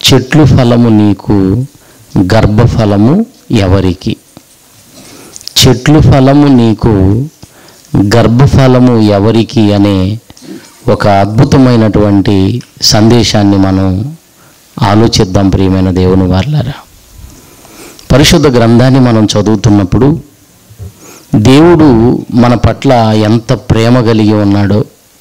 చెట్లు ఫలము నీకు గర్భఫలము ఎవరికి చెట్లు ఫలము నీకు గర్భఫలము ఎవరికి అనే ఒక అద్భుతమైనటువంటి సందేశాన్ని మనం ఆలోచిద్దాం ప్రియమైన దేవుని వార్లారా పరిశుద్ధ గ్రంథాన్ని మనం చదువుతున్నప్పుడు దేవుడు మన పట్ల ఎంత ప్రేమ కలిగి ఉన్నాడో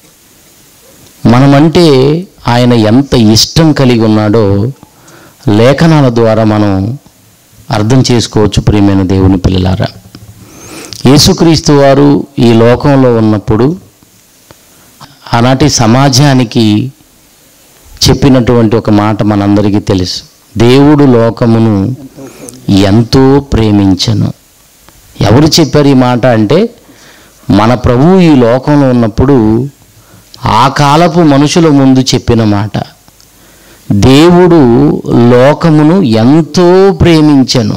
మనమంటే ఆయన ఎంత ఇష్టం కలిగి ఉన్నాడో లేఖనాల ద్వారా మనం అర్థం చేసుకోవచ్చు ప్రియమైన దేవుని పిల్లలారా యేసుక్రీస్తు వారు ఈ లోకంలో ఉన్నప్పుడు ఆనాటి సమాజానికి చెప్పినటువంటి ఒక మాట మనందరికీ తెలుసు దేవుడు లోకమును ఎంతో ప్రేమించను ఎవరు చెప్పారు ఈ మాట అంటే మన ప్రభువు ఈ లోకంలో ఉన్నప్పుడు ఆ కాలపు మనుషుల ముందు చెప్పిన మాట దేవుడు లోకమును ఎంతో ప్రేమించను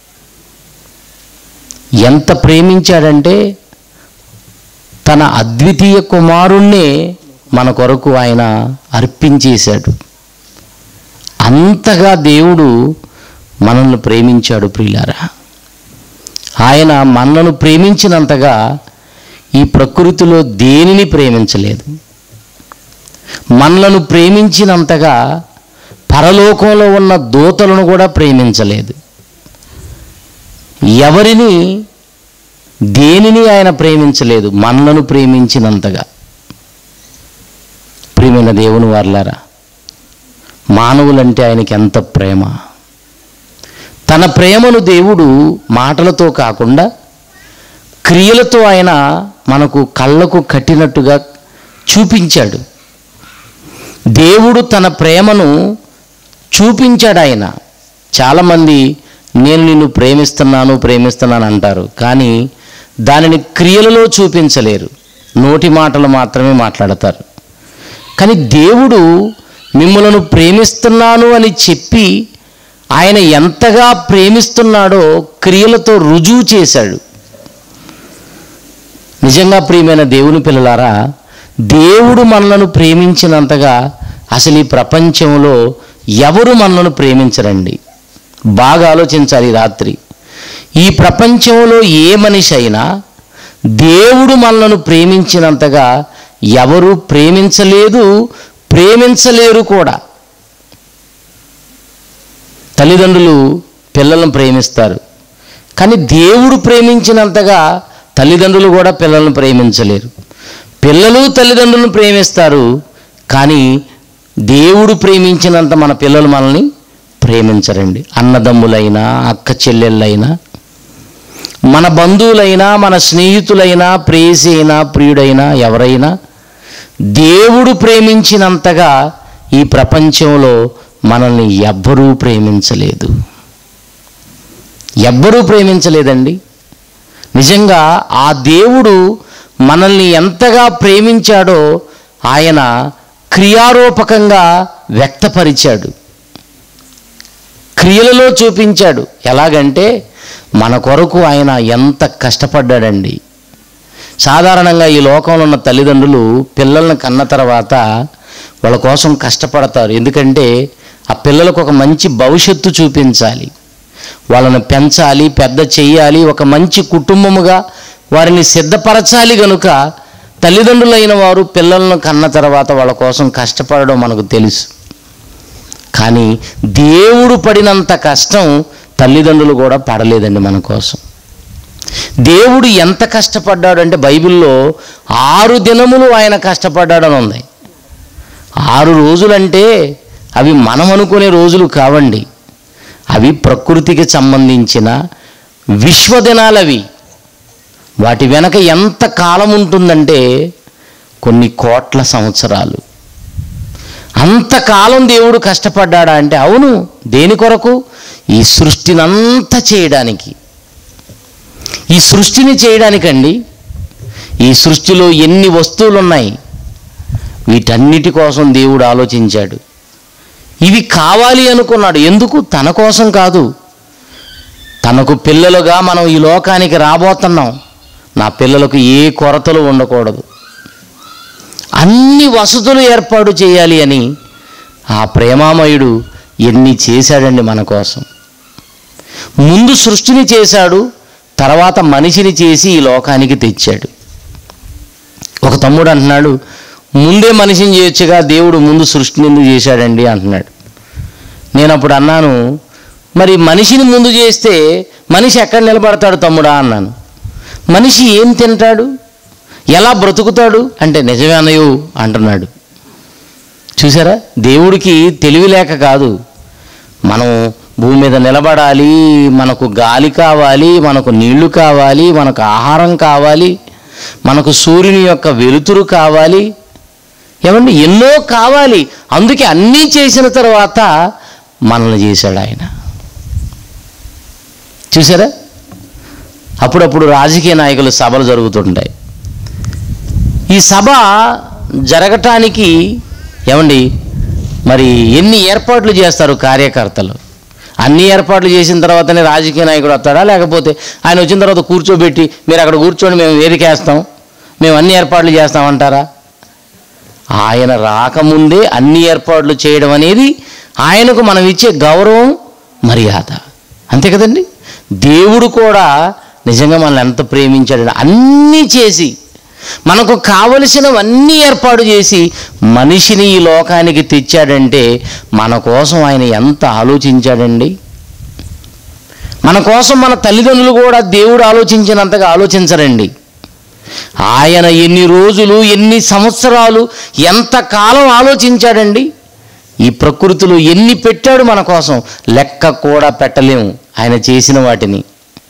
ఎంత ప్రేమించాడంటే తన అద్వితీయ కుమారుణ్ణే మన కొరకు ఆయన అర్పించేశాడు అంతగా దేవుడు మనల్ని ప్రేమించాడు ప్రియులారా ఆయన మనను ప్రేమించినంతగా ఈ ప్రకృతిలో దేనిని ప్రేమించలేదు మనలను ప్రేమించినంతగా పరలోకంలో ఉన్న దూతలను కూడా ప్రేమించలేదు ఎవరిని దేనిని ఆయన ప్రేమించలేదు మనలను ప్రేమించినంతగా ప్రియమైన దేవుని వార్లారా మానవులంటే ఆయనకి ఎంత ప్రేమ తన ప్రేమను దేవుడు మాటలతో కాకుండా క్రియలతో ఆయన మనకు కళ్ళకు కట్టినట్టుగా చూపించాడు దేవుడు తన ప్రేమను చూపించాడు ఆయన చాలామంది నేను నిన్ను ప్రేమిస్తున్నాను ప్రేమిస్తున్నాను అంటారు కానీ దానిని క్రియలలో చూపించలేరు నోటి మాటలు మాత్రమే మాట్లాడతారు కానీ దేవుడు మిమ్మలను ప్రేమిస్తున్నాను అని చెప్పి ఆయన ఎంతగా ప్రేమిస్తున్నాడో క్రియలతో రుజువు చేశాడు నిజంగా ప్రియమైన దేవుని పిల్లలారా దేవుడు మనలను ప్రేమించినంతగా అసలు ఈ ప్రపంచంలో ఎవరు మనలను ప్రేమించరండి బాగా ఆలోచించాలి ఈ రాత్రి ఈ ప్రపంచంలో ఏ మనిషి అయినా దేవుడు మనలను ప్రేమించినంతగా ఎవరు ప్రేమించలేదు ప్రేమించలేరు కూడా తల్లిదండ్రులు పిల్లలను ప్రేమిస్తారు కానీ దేవుడు ప్రేమించినంతగా తల్లిదండ్రులు కూడా పిల్లలను ప్రేమించలేరు పిల్లలు తల్లిదండ్రులను ప్రేమిస్తారు కానీ దేవుడు ప్రేమించినంత మన పిల్లలు మనల్ని ప్రేమించరండి అన్నదమ్ములైనా అక్క చెల్లెళ్ళైనా మన బంధువులైనా మన స్నేహితులైనా ప్రేసి అయినా ప్రియుడైనా ఎవరైనా దేవుడు ప్రేమించినంతగా ఈ ప్రపంచంలో మనల్ని ఎవ్వరూ ప్రేమించలేదు ఎవ్వరూ ప్రేమించలేదండి నిజంగా ఆ దేవుడు మనల్ని ఎంతగా ప్రేమించాడో ఆయన క్రియారూపకంగా వ్యక్తపరిచాడు క్రియలలో చూపించాడు ఎలాగంటే మన కొరకు ఆయన ఎంత కష్టపడ్డాడండి సాధారణంగా ఈ లోకంలో ఉన్న తల్లిదండ్రులు పిల్లల్ని కన్న తర్వాత వాళ్ళ కోసం కష్టపడతారు ఎందుకంటే ఆ పిల్లలకు ఒక మంచి భవిష్యత్తు చూపించాలి వాళ్ళను పెంచాలి పెద్ద చెయ్యాలి ఒక మంచి కుటుంబముగా వారిని సిద్ధపరచాలి గనుక తల్లిదండ్రులైన వారు పిల్లలను కన్న తర్వాత వాళ్ళ కోసం కష్టపడడం మనకు తెలుసు కానీ దేవుడు పడినంత కష్టం తల్లిదండ్రులు కూడా పడలేదండి మన కోసం దేవుడు ఎంత కష్టపడ్డాడు అంటే బైబిల్లో ఆరు దినములు ఆయన కష్టపడ్డాడని ఉంది ఆరు రోజులంటే అవి మనం అనుకునే రోజులు కావండి అవి ప్రకృతికి సంబంధించిన విశ్వదినాలవి వాటి వెనక ఎంత కాలం ఉంటుందంటే కొన్ని కోట్ల సంవత్సరాలు అంతకాలం దేవుడు కష్టపడ్డాడా అంటే అవును దేని కొరకు ఈ సృష్టినంతా చేయడానికి ఈ సృష్టిని చేయడానికండి ఈ సృష్టిలో ఎన్ని వస్తువులు ఉన్నాయి వీటన్నిటి కోసం దేవుడు ఆలోచించాడు ఇవి కావాలి అనుకున్నాడు ఎందుకు తన కోసం కాదు తనకు పిల్లలుగా మనం ఈ లోకానికి రాబోతున్నాం నా పిల్లలకు ఏ కొరతలు ఉండకూడదు అన్ని వసతులు ఏర్పాటు చేయాలి అని ఆ ప్రేమామయుడు ఎన్ని చేశాడండి మన కోసం ముందు సృష్టిని చేశాడు తర్వాత మనిషిని చేసి ఈ లోకానికి తెచ్చాడు ఒక తమ్ముడు అంటున్నాడు ముందే మనిషిని చేయొచ్చుగా దేవుడు ముందు సృష్టిని ఎందుకు చేశాడండి అంటున్నాడు నేను అప్పుడు అన్నాను మరి మనిషిని ముందు చేస్తే మనిషి ఎక్కడ నిలబడతాడు తమ్ముడా అన్నాను మనిషి ఏం తింటాడు ఎలా బ్రతుకుతాడు అంటే నిజమే అన్నయ్యు అంటున్నాడు చూసారా దేవుడికి తెలివి లేక కాదు మనం భూమి మీద నిలబడాలి మనకు గాలి కావాలి మనకు నీళ్లు కావాలి మనకు ఆహారం కావాలి మనకు సూర్యుని యొక్క వెలుతురు కావాలి ఏమండి ఎన్నో కావాలి అందుకే అన్నీ చేసిన తర్వాత మనల్ని చేశాడు ఆయన చూసారా అప్పుడప్పుడు రాజకీయ నాయకుల సభలు జరుగుతుంటాయి ఈ సభ జరగటానికి ఏమండి మరి ఎన్ని ఏర్పాట్లు చేస్తారు కార్యకర్తలు అన్ని ఏర్పాట్లు చేసిన తర్వాతనే రాజకీయ నాయకుడు వస్తాడా లేకపోతే ఆయన వచ్చిన తర్వాత కూర్చోబెట్టి మీరు అక్కడ కూర్చొని మేము వేదికేస్తాం మేము అన్ని ఏర్పాట్లు చేస్తామంటారా ఆయన రాకముందే అన్ని ఏర్పాట్లు చేయడం అనేది ఆయనకు మనం ఇచ్చే గౌరవం మర్యాద అంతే కదండి దేవుడు కూడా నిజంగా మనల్ని ఎంత ప్రేమించాడు అన్నీ చేసి మనకు కావలసినవన్నీ ఏర్పాటు చేసి మనిషిని ఈ లోకానికి తెచ్చాడంటే మన కోసం ఆయన ఎంత ఆలోచించాడండి మన కోసం మన తల్లిదండ్రులు కూడా దేవుడు ఆలోచించినంతగా ఆలోచించరండి ఆయన ఎన్ని రోజులు ఎన్ని సంవత్సరాలు ఎంత కాలం ఆలోచించాడండి ఈ ప్రకృతిలో ఎన్ని పెట్టాడు మన కోసం లెక్క కూడా పెట్టలేము ఆయన చేసిన వాటిని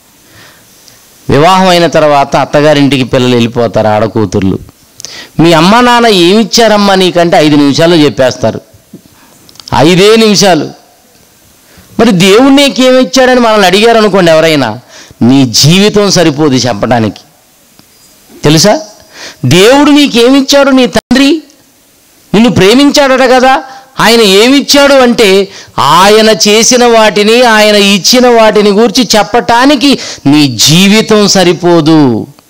వివాహం అయిన తర్వాత అత్తగారింటికి పిల్లలు వెళ్ళిపోతారు ఆడకూతుర్లు మీ అమ్మ నాన్న ఏమిచ్చారమ్మా నీకంటే ఐదు నిమిషాల్లో చెప్పేస్తారు ఐదే నిమిషాలు మరి దేవుడు నీకేమిచ్చాడని మనల్ని అడిగారు అనుకోండి ఎవరైనా నీ జీవితం సరిపోదు చెప్పడానికి తెలుసా దేవుడు నీకేమిచ్చాడు నీ తండ్రి నిన్ను ప్రేమించాడట కదా ఆయన ఏమిచ్చాడు అంటే ఆయన చేసిన వాటిని ఆయన ఇచ్చిన వాటిని గురించి చెప్పటానికి నీ జీవితం సరిపోదు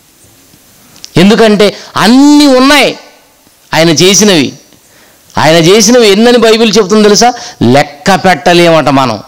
ఎందుకంటే అన్నీ ఉన్నాయి ఆయన చేసినవి ఆయన చేసినవి ఎన్నని బైబిల్ చెప్తుంది తెలుసా లెక్క పెట్టలేమట మనం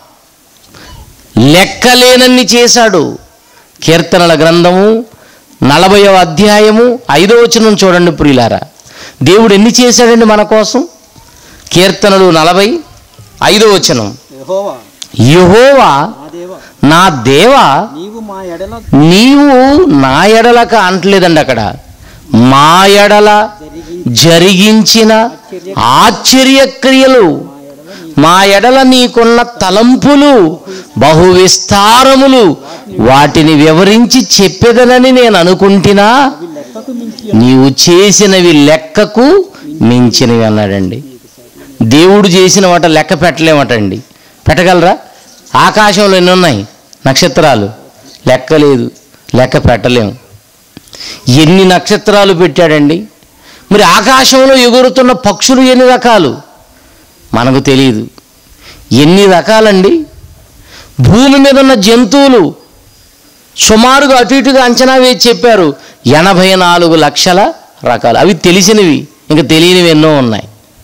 లెక్కలేనన్ని చేశాడు కీర్తనల గ్రంథము నలభైవ అధ్యాయము ఐదో వచనం చూడండి ప్రియులారా దేవుడు ఎన్ని చేశాడండి మన కోసం కీర్తనలు నలభై ఐదో వచనం యెహోవా యహోవా నా దేవా నా దేవా నీవు మా ఎడల నీవు నా ఎడలక అంటలేదండి అక్కడ మా ఎడల జరిగించిన ఆశ్చర్యక్రియలు మా ఎడల నీకున్న తలంపులు బహు విస్తారములు వాటిని వివరించి చెప్పేదనని నేను అనుకుంటున్నా అవి లెక్కకు మించి నీవు చేసినవి లెక్కకు మించినవి అన్నాడండి దేవుడు చేసిన వాట లెక్క పెట్టలేమటండి పెట్టగలరా ఆకాశంలో ఎన్ని ఉన్నాయి నక్షత్రాలు లెక్క లేదు లెక్క పెట్టలేము ఎన్ని నక్షత్రాలు పెట్టాడండి మరి ఆకాశంలో ఎగురుతున్న పక్షులు ఎన్ని రకాలు మనకు తెలియదు ఎన్ని రకాలండి భూమి మీద ఉన్న జంతువులు సుమారుగా అటు ఇటుగా అంచనా వేసి చెప్పారు ఎనభై నాలుగు లక్షల రకాలు అవి తెలిసినవి ఇంకా తెలియనివి ఎన్నో ఉన్నాయి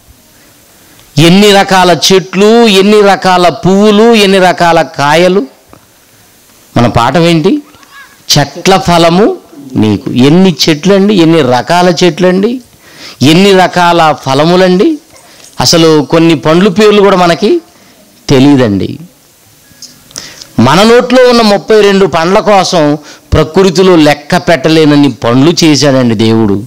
ఎన్ని రకాల చెట్లు ఎన్ని రకాల పువ్వులు ఎన్ని రకాల కాయలు మన పాఠం ఏంటి చెట్ల ఫలము నీకు ఎన్ని చెట్లండి ఎన్ని రకాల చెట్లండి ఎన్ని రకాల ఫలములండి అసలు కొన్ని పండ్లు పేర్లు కూడా మనకి తెలియదండి మన నోట్లో ఉన్న ముప్పై రెండు పండ్ల కోసం ప్రకృతిలో లెక్క పెట్టలేనన్ని పండ్లు చేశాడండి దేవుడు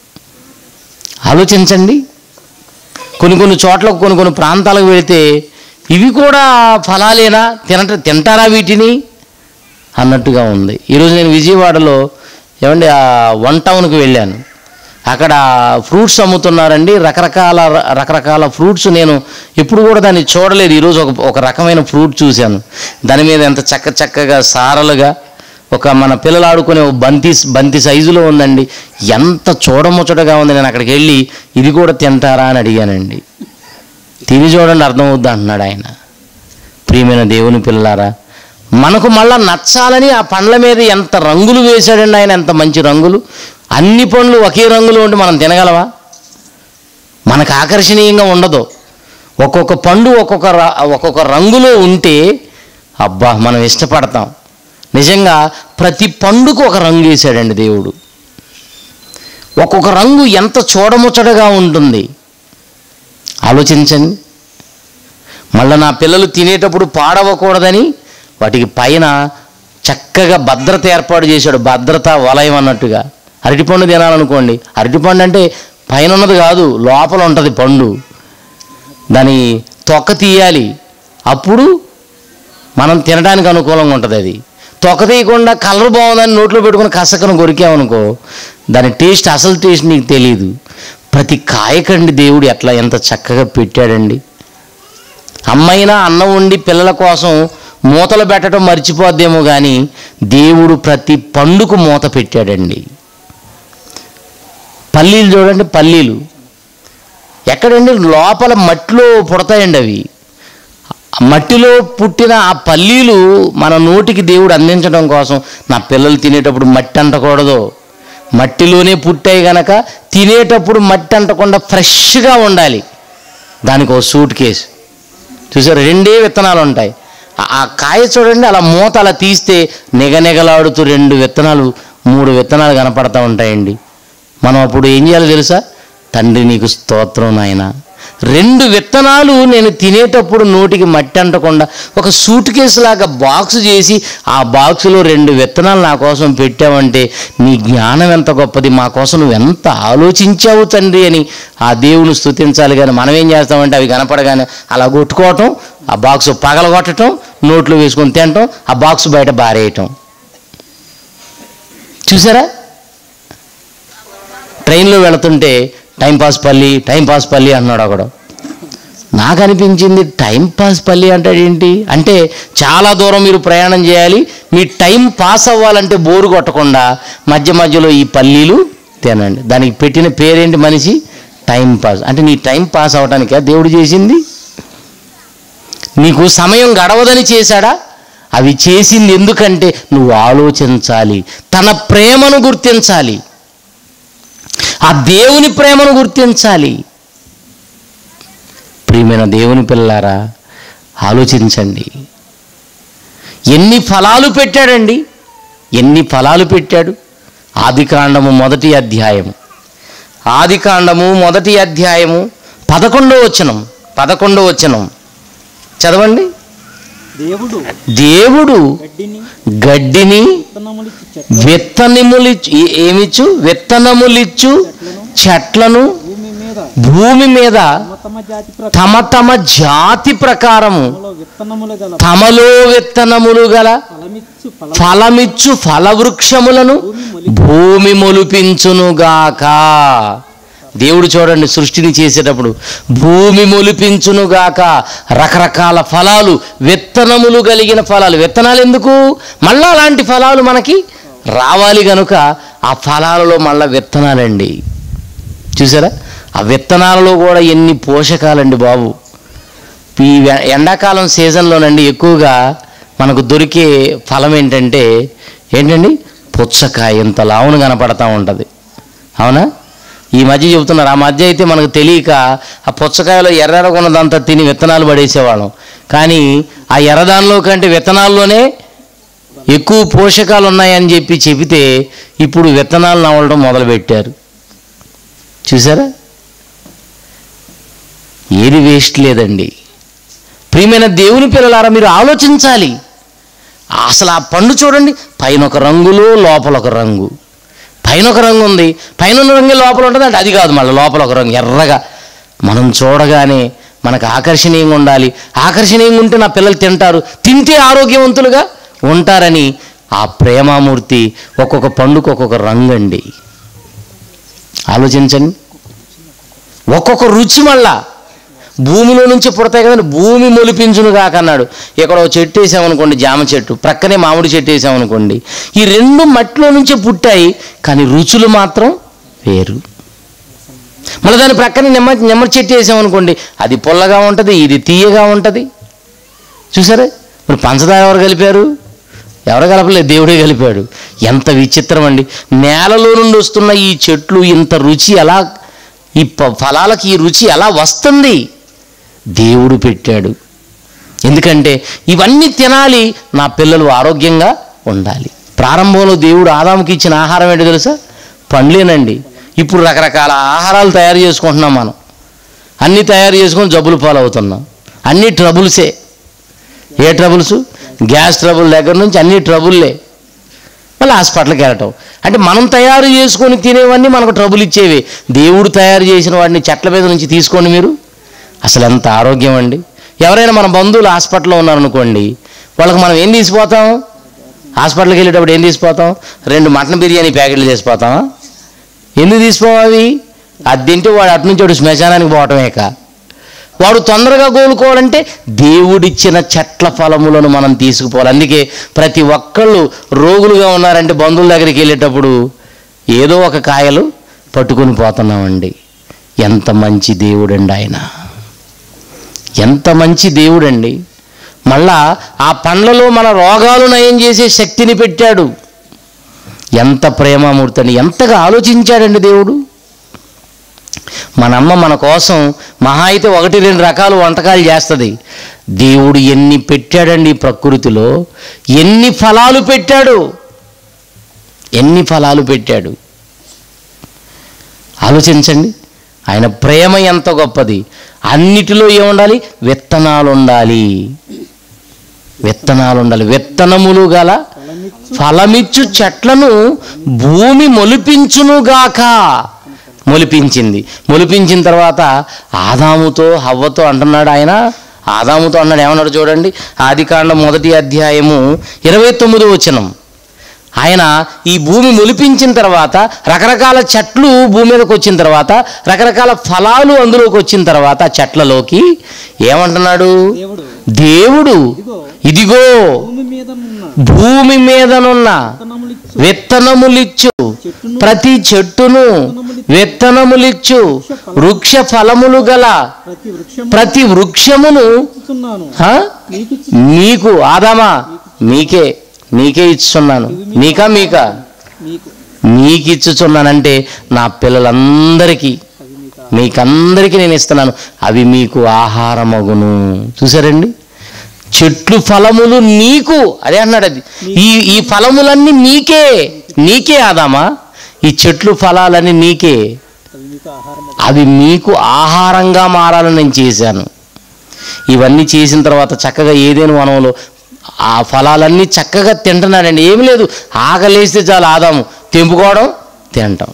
ఆలోచించండి కొన్ని కొన్ని చోట్ల కొన్ని కొన్ని ప్రాంతాలకు వెళితే ఇవి కూడా ఫలాలేనా తినట తింటారా వీటిని అన్నట్టుగా ఉంది ఈరోజు నేను విజయవాడలో ఏమండి ఆ వన్ టౌన్కి వెళ్ళాను అక్కడ ఫ్రూట్స్ అమ్ముతున్నారండి రకరకాల రకరకాల ఫ్రూట్స్ నేను ఎప్పుడు కూడా దాన్ని చూడలేదు ఈరోజు ఒక ఒక రకమైన ఫ్రూట్ చూశాను దాని మీద ఎంత చక్క చక్కగా సారలుగా ఒక మన పిల్లలు ఆడుకునే ఓ బంతి బంతి సైజులో ఉందండి ఎంత చూడముచ్చటగా ఉంది నేను అక్కడికి వెళ్ళి ఇది కూడా తింటారా అని అడిగానండి తిని చూడండి అర్థమవుద్ది అంటున్నాడు ఆయన ప్రియమైన దేవుని పిల్లారా మనకు మళ్ళా నచ్చాలని ఆ పండ్ల మీద ఎంత రంగులు వేశాడండి ఆయన ఎంత మంచి రంగులు అన్ని పండ్లు ఒకే రంగులో ఉండి మనం తినగలవా మనకు ఆకర్షణీయంగా ఉండదు ఒక్కొక్క పండు ఒక్కొక్క ర- ఒక్కొక్క రంగులో ఉంటే అబ్బా మనం ఇష్టపడతాం నిజంగా ప్రతి పండుకు ఒక రంగు వేసాడండి దేవుడు ఒక్కొక్క రంగు ఎంత చూడముచ్చటగా ఉంటుంది ఆలోచించండి మళ్ళీ నా పిల్లలు తినేటప్పుడు పాడవకూడదని వాటికి పైన చక్కగా భద్రత ఏర్పాటు చేశాడు భద్రత వలయం అన్నట్టుగా అరటిపండు తినాలనుకోండి అరటిపండు అంటే పైన ఉన్నది కాదు లోపల ఉంటుంది పండు దాని తొక్క తీయాలి అప్పుడు మనం తినడానికి అనుకూలంగా ఉంటుంది అది తొక్క తీయకుండా కలర్ బాగుందని నోట్లో పెట్టుకుని కసకను కొరికామనుకో దాని టేస్ట్ అసలు టేస్ట్ నీకు తెలియదు ప్రతి కాయకండి దేవుడు ఎట్లా ఎంత చక్కగా పెట్టాడండి అమ్మైనా అన్నం వండి పిల్లల కోసం మూతలు పెట్టడం మర్చిపోద్దేమో కానీ దేవుడు ప్రతి పండుకు మూత పెట్టాడండి పల్లీలు చూడండి పల్లీలు ఎక్కడండి లోపల మట్టిలో పుడతాయండి అవి ఆ మట్టిలో పుట్టిన ఆ పల్లీలు మన నోటికి దేవుడు అందించడం కోసం నా పిల్లలు తినేటప్పుడు మట్టి అంటకూడదు మట్టిలోనే పుట్టాయి గనక తినేటప్పుడు మట్టి అంటకుండా ఫ్రెష్గా ఉండాలి దానికి ఒక సూట్ కేసు చూసారు రెండే విత్తనాలు ఉంటాయి ఆ- ఆ కాయ చూడండి అలా మూత అలా తీస్తే నిగనిగలాడుతూ రెండు విత్తనాలు మూడు విత్తనాలు కనపడతా ఉంటాయండి మనం అప్పుడు ఏం చేయాలో తెలుసా తండ్రి నీకు స్తోత్రం నాయన రెండు విత్తనాలు నేను తినేటప్పుడు నోటికి మట్టి అంటకుండా ఒక సూట్ కేసు లాగా బాక్స్ చేసి ఆ బాక్సులో రెండు విత్తనాలు నా కోసం పెట్టావంటే నీ జ్ఞానం ఎంత గొప్పది మా కోసం నువ్వు ఎంత ఆలోచించావు తండ్రి అని ఆ దేవుని స్తుతించాలి కానీ మనం ఏం చేస్తామంటే అవి కనపడగానే అలా కొట్టుకోవటం ఆ బాక్స్ పగలగొట్టడం నోట్లో వేసుకొని తినటం ఆ బాక్స్ బయట బారేయటం చూసారా ట్రైన్లో వెళుతుంటే టైంపాస్ పల్లి టైంపాస్ పల్లి అన్నాడు ఒకడు నాకు అనిపించింది టైంపాస్ పల్లి అంటాడేంటి అంటే చాలా దూరం మీరు ప్రయాణం చేయాలి మీ టైం పాస్ అవ్వాలంటే బోరు కొట్టకుండా మధ్య మధ్యలో ఈ పల్లీలు తినండి దానికి పెట్టిన పేరేంటి మనిషి టైం పాస్ అంటే నీ టైం పాస్ అవటానికా దేవుడు చేసింది నీకు సమయం గడవదని చేశాడా అవి చేసింది ఎందుకంటే నువ్వు ఆలోచించాలి తన ప్రేమను గుర్తించాలి ఆ దేవుని ప్రేమను గుర్తించాలి ప్రియమైన దేవుని పిల్లారా ఆలోచించండి ఎన్ని ఫలాలు పెట్టాడండి ఎన్ని ఫలాలు పెట్టాడు ఆదికాండము మొదటి అధ్యాయము ఆదికాండము మొదటి అధ్యాయము పదకొండో వచనం పదకొండో వచనం చదవండి దేవుడు దేవుడు గడ్డిని గడ్డిని విత్తనములిచ్చి చెట్ల విత్తనములిచ్చు ఏ- ఏమిచ్చు విత్తనములిచ్చు చెట్లను భూమి మీద భూమి మీద తమ తమ జాతి తమ తమ జాతి ప్రకారము ప్రకారంలో విత్తనములు గల తమలో విత్తనములు గల ఫలమిచ్చు ఫల ఫలమిచ్చు ఫలవృక్షములను భూమి మొలిపించునుగాక దేవుడు చూడండి సృష్టిని చేసేటప్పుడు భూమి మొలిపించునుగాక రకరకాల ఫలాలు విత్తనములు కలిగిన ఫలాలు విత్తనాలు ఎందుకు మళ్ళా అలాంటి ఫలాలు మనకి రావాలి గనుక ఆ ఫలాలలో మళ్ళా విత్తనాలండి చూసారా ఆ విత్తనాలలో కూడా ఎన్ని పోషకాలండి బాబు ఈ వె- ఎండాకాలం సీజన్లోనండి ఎక్కువగా మనకు దొరికే ఫలం ఏంటంటే ఏంటండి పుచ్చకాయ ఇంత లావును కనపడతా ఉంటుంది అవునా ఈ మధ్య చెబుతున్నారు ఆ మధ్య అయితే మనకు తెలియక ఆ పుచ్చకాయలో ఎర్రగున్నదంతా తిని విత్తనాలు పడేసేవాళ్ళం కానీ ఆ ఎర్రదానిలో కంటే విత్తనాల్లోనే ఎక్కువ పోషకాలు ఉన్నాయని చెప్పి చెబితే ఇప్పుడు విత్తనాలు నవ్వడం మొదలుపెట్టారు చూసారా ఏది వేస్ట్ లేదండి ప్రియమైన దేవుని పిల్లలారా మీరు ఆలోచించాలి అసలు ఆ పండు చూడండి పైన ఒక రంగులో లోపల ఒక రంగు పైన ఒక రంగు ఉంది పైన ఉన్న రంగు లోపల ఉంటుంది అంటే అది కాదు మళ్ళీ లోపల ఒక రంగు ఎర్రగా మనం చూడగానే మనకు ఆకర్షణీయంగా ఉండాలి ఆకర్షణీయంగా ఉంటే నా పిల్లలు తింటారు తింటే ఆరోగ్యవంతులుగా ఉంటారని ఆ ప్రేమామూర్తి ఒక్కొక్క పండుకు ఒక్కొక్క రంగు అండి ఆలోచించండి ఒక్కొక్క రుచి మళ్ళా భూమిలో నుంచి పుడతాయి కదండి భూమి మొలిపించును కాకన్నాడు ఇక్కడ ఒక చెట్టు వేసామనుకోండి జామ చెట్టు ప్రక్కనే మామిడి చెట్టు వేసామనుకోండి ఈ రెండు మట్టిలో నుంచే పుట్టాయి కానీ రుచులు మాత్రం వేరు మళ్ళీ దాని ప్రక్కనే నిమ్మ నిమ్మ చెట్టు వేసామనుకోండి అది పుల్లగా ఉంటుంది ఇది తీయగా ఉంటుంది చూసారా మరి పంచదార ఎవరు కలిపారు ఎవరు కలపలేదు దేవుడే కలిపాడు ఎంత విచిత్రం అండి నేలలో నుండి వస్తున్న ఈ చెట్లు ఇంత రుచి ఎలా ఈ ప- ఫలాలకి ఈ రుచి ఎలా వస్తుంది దేవుడు పెట్టాడు ఎందుకంటే ఇవన్నీ తినాలి నా పిల్లలు ఆరోగ్యంగా ఉండాలి ప్రారంభంలో దేవుడు ఆదాముకి ఇచ్చిన ఆహారం ఏంటో తెలుసా పండ్లేనండి ఇప్పుడు రకరకాల ఆహారాలు తయారు చేసుకుంటున్నాం మనం అన్నీ తయారు చేసుకొని జబ్బులు పాలవుతున్నాం అన్నీ ట్రబుల్సే ఏ ట్రబుల్స్ గ్యాస్ ట్రబుల్ దగ్గర నుంచి అన్ని ట్రబుల్లే మళ్ళీ హాస్పిటల్కి వెళ్ళటం అంటే మనం తయారు చేసుకొని తినేవన్నీ మనకు ట్రబుల్ ఇచ్చేవి దేవుడు తయారు చేసిన వాడిని చెట్ల మీద నుంచి తీసుకోండి మీరు అసలు ఎంత ఆరోగ్యం అండి ఎవరైనా మన బంధువులు హాస్పిటల్లో ఉన్నారనుకోండి వాళ్ళకి మనం ఏం తీసిపోతాం హాస్పిటల్కి వెళ్ళేటప్పుడు ఏం తీసిపోతాం రెండు మటన్ బిర్యానీ ప్యాకెట్లు తీసిపోతామా ఎందుకు తీసిపోం అవి అది తింటే వాడు అటు నుంచి వాడు శ్మశానానికి పోవటమేక వాడు తొందరగా కోలుకోవాలంటే దేవుడిచ్చిన చెట్ల ఫలములను మనం తీసుకుపోవాలి అందుకే ప్రతి ఒక్కళ్ళు రోగులుగా ఉన్నారంటే బంధువుల దగ్గరికి వెళ్ళేటప్పుడు ఏదో ఒక కాయలు పట్టుకుని పోతున్నామండి ఎంత మంచి దేవుడండి ఆయన ఎంత మంచి దేవుడండి మళ్ళా ఆ పండ్లలో మన రోగాలు నయం చేసే శక్తిని పెట్టాడు ఎంత ప్రేమామూర్తి అని ఎంతగా ఆలోచించాడండి దేవుడు మన అమ్మ మన కోసం మహా అయితే ఒకటి రెండు రకాల వంటకాలు చేస్తుంది దేవుడు ఎన్ని పెట్టాడండి ఈ ప్రకృతిలో ఎన్ని ఫలాలు పెట్టాడు ఎన్ని ఫలాలు పెట్టాడు ఆలోచించండి ఆయన ప్రేమ ఎంత గొప్పది అన్నిటిలో ఏముండాలి విత్తనాలు ఉండాలి విత్తనాలు ఉండాలి విత్తనములు గల ఫలమిచ్చు ఫలమిచ్చు చెట్లను భూమి మొలిపించునుగాక మొలిపించింది మొలిపించిన తర్వాత ఆదాముతో హవ్వతో అంటున్నాడు ఆయన ఆదాముతో అన్నాడు ఏమన్నాడు చూడండి ఆదికాండం మొదటి అధ్యాయము ఇరవై తొమ్మిది వచనం ఆయన ఈ భూమి మొలిపించిన తర్వాత రకరకాల చెట్లు భూమి మీదకి వచ్చిన తర్వాత రకరకాల ఫలాలు అందులోకి వచ్చిన తర్వాత ఆ చెట్లలోకి ఏమంటున్నాడు దేవుడు దేవుడు ఇదిగో ఇదిగో భూమి మీద ఉన్న భూమి మీదనున్న విత్తనములిచ్చు విత్తనములిచ్చు చెట్టును ప్రతి చెట్టును విత్తనములిచ్చు వృక్ష ఫలములు గల ప్రతి వృక్షము ప్రతి వృక్షమును ఇస్తున్నాను హ? నీకు నీకు ఆదామా మీకే నీకే ఇచ్చుచున్నాను నీకా మీకా మీకు మీకు ఇచ్చుచున్నానంటే నా పిల్లలందరికీ అది మీకు మీకందరికీ నేను ఇస్తున్నాను అవి మీకు ఆహారమగును చూసారండి చెట్లు ఫలములు నీకు అదే అన్నాడు అది ఈ ఈ ఫలములన్నీ నీకే నీకే ఆదామా ఈ చెట్లు ఫలాలన్నీ నీకే అది మీకు ఆహారం అవి మీకు ఆహారంగా మారాలని నేను చేశాను ఇవన్నీ చేసిన తర్వాత చక్కగా ఏదైనా వనంలో ఆ ఫలాలన్నీ చక్కగా తింటున్నాడండి ఏమి లేదు ఆకలేస్తే చాలు ఆదాము తెంపుకోవడం తింటాం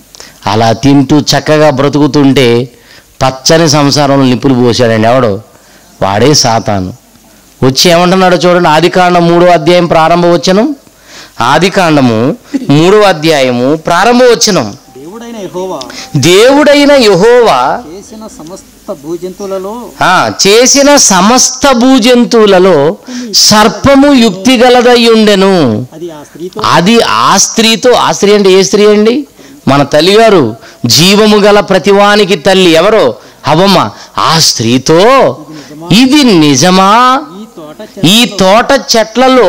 అలా తింటూ చక్కగా బ్రతుకుతుంటే పచ్చని సంసారంలో నిప్పులు పోసాడండి ఎవడు వాడే సాతాను వచ్చి ఏమంటున్నాడో చూడండి ఆదికాండం మూడో అధ్యాయం ప్రారంభ వచనం ఆదికాండము మూడో అధ్యాయము ప్రారంభ వచనం దేవుడైన యెహోవా దేవుడైన యహోవా చేసిన సమస్త భూజంతువులలో ఆ, చేసిన సమస్త భూజంతువులలో సర్పము యుక్తి గలదయ్యుండెను అది ఆ స్త్రీతో అది ఆ స్త్రీతో ఆ స్త్రీ అంటే ఏ స్త్రీ అండి మన తల్లిగారు జీవము గల ప్రతివానికి తల్లి ఎవరో హవమ్మ ఆ స్త్రీతో ఇది నిజమా ఈ తోట ఈ తోట చెట్లలో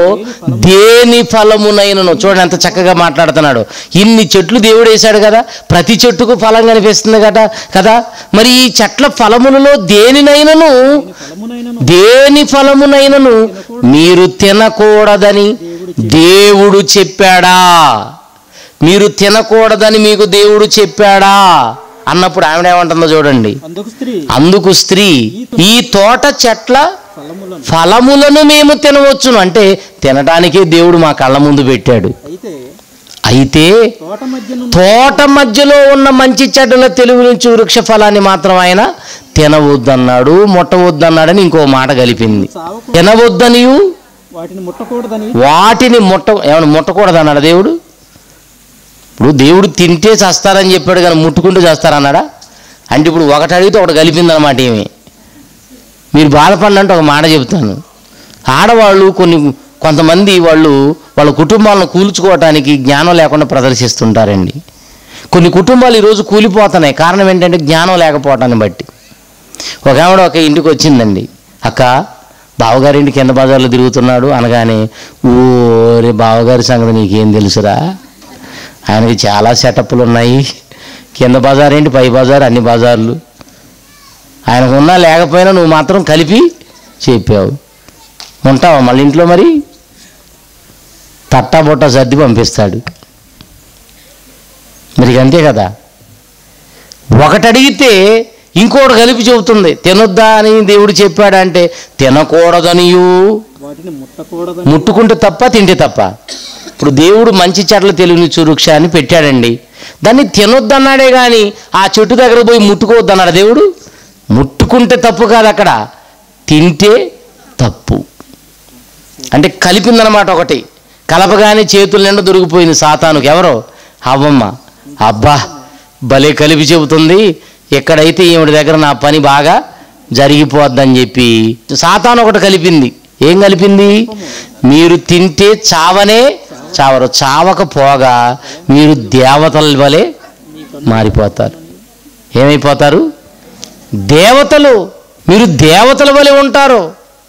దేని ఫలమునైనను చూడండి ఎంత చక్కగా మాట్లాడుతున్నాడు ఇన్ని చెట్లు దేవుడు వేశాడు కదా ప్రతి చెట్టుకు ఫలం కనిపిస్తుంది కదా కదా మరి ఈ చెట్ల ఫలములలో దేనినైనను ఫలమునైనను దేని ఫలమునైనను మీరు తినకూడదని దేవుడు చెప్పాడా మీరు తినకూడదని మీకు దేవుడు చెప్పాడా అన్నప్పుడు ఆవిడ ఏమంటుందో చూడండి అందుకు స్త్రీ అందుకు స్త్రీ ఈ తోట చెట్ల ఫలములను ఫలములను మేము తినవచ్చును అంటే తినడానికే దేవుడు మా కళ్ళ ముందు పెట్టాడు అయితే అయితే తోట మధ్యను తోట మధ్యలో ఉన్న మంచి చెడ్డల తెలుగు నుంచి వృక్ష ఫలాన్ని మాత్రం ఆయన తినవద్దన్నాడు ముట్టవద్దన్నాడని ఇంకో మాట కలిపింది సావకు తినవద్దనియు వాటిని ముట్టకూడదని వాటిని ముట్ట ఏమైనా ముట్టకూడదు అన్నాడు దేవుడు ఇప్పుడు దేవుడు తింటే చేస్తారని చెప్పాడు కానీ ముట్టుకుంటూ చేస్తారన్నాడా అంటే ఇప్పుడు ఒకటి అడిగితే ఒకటి కలిపిందన్నమాట ఏమి మీరు బాధపడినంటే ఒక మాట చెబుతాను ఆడవాళ్ళు కొన్ని కొంతమంది వాళ్ళు వాళ్ళ కుటుంబాలను కూల్చుకోవటానికి జ్ఞానం లేకుండా ప్రదర్శిస్తుంటారండి కొన్ని కుటుంబాలు ఈరోజు కూలిపోతున్నాయి కారణం ఏంటంటే జ్ఞానం లేకపోవటాన్ని బట్టి ఒక ఆవిడ ఒక ఇంటికి వచ్చిందండి అక్క బావగారింటి కింద బజార్లో తిరుగుతున్నాడు అనగానే ఓరే బావగారి సంగతి నీకేం తెలుసురా ఆయనకి చాలా సెటప్లు ఉన్నాయి కింద బజార్ ఏంటి పై బజార్ అన్ని బజార్లు ఆయనకు ఉన్నా లేకపోయినా నువ్వు మాత్రం కలిపి చెప్పావు ఉంటావా మళ్ళీ ఇంట్లో మరి తట్టా బుట్ట సర్ది పంపిస్తాడు మరి అంతే కదా ఒకటి అడిగితే ఇంకోటి కలిపి చెబుతుంది తినొద్దా అని దేవుడు చెప్పాడంటే తినకూడదనియు వాటిని ముట్టకూడదని ముట్టుకుంటే తప్ప తింటే తప్ప ఇప్పుడు దేవుడు మంచి చెట్ల తెలివిని చురుక్ష అని పెట్టాడండి దాన్ని తినొద్దన్నాడే కానీ ఆ చెట్టు దగ్గర పోయి ముట్టుకోవద్దన్నాడు దేవుడు ముట్టుకుంటే తప్పు కాదు అక్కడ తింటే తప్పు అంటే కలిపిందనమాట ఒకటి కలపగానే చేతుల నిండా దొరికిపోయింది సాతానుకు ఎవరో అవ్వమ్మ అబ్బా భలే కలిపి చెబుతుంది ఎక్కడైతే ఈవిడ దగ్గర నా పని బాగా జరిగిపోద్దని చెప్పి సాతాను ఒకటి కలిపింది ఏం కలిపింది మీరు తింటే చావనే చావరు చావకపోగా మీరు దేవతల వలె మారిపోతారు ఏమైపోతారు దేవతలు మీరు దేవతల వలె ఉంటారు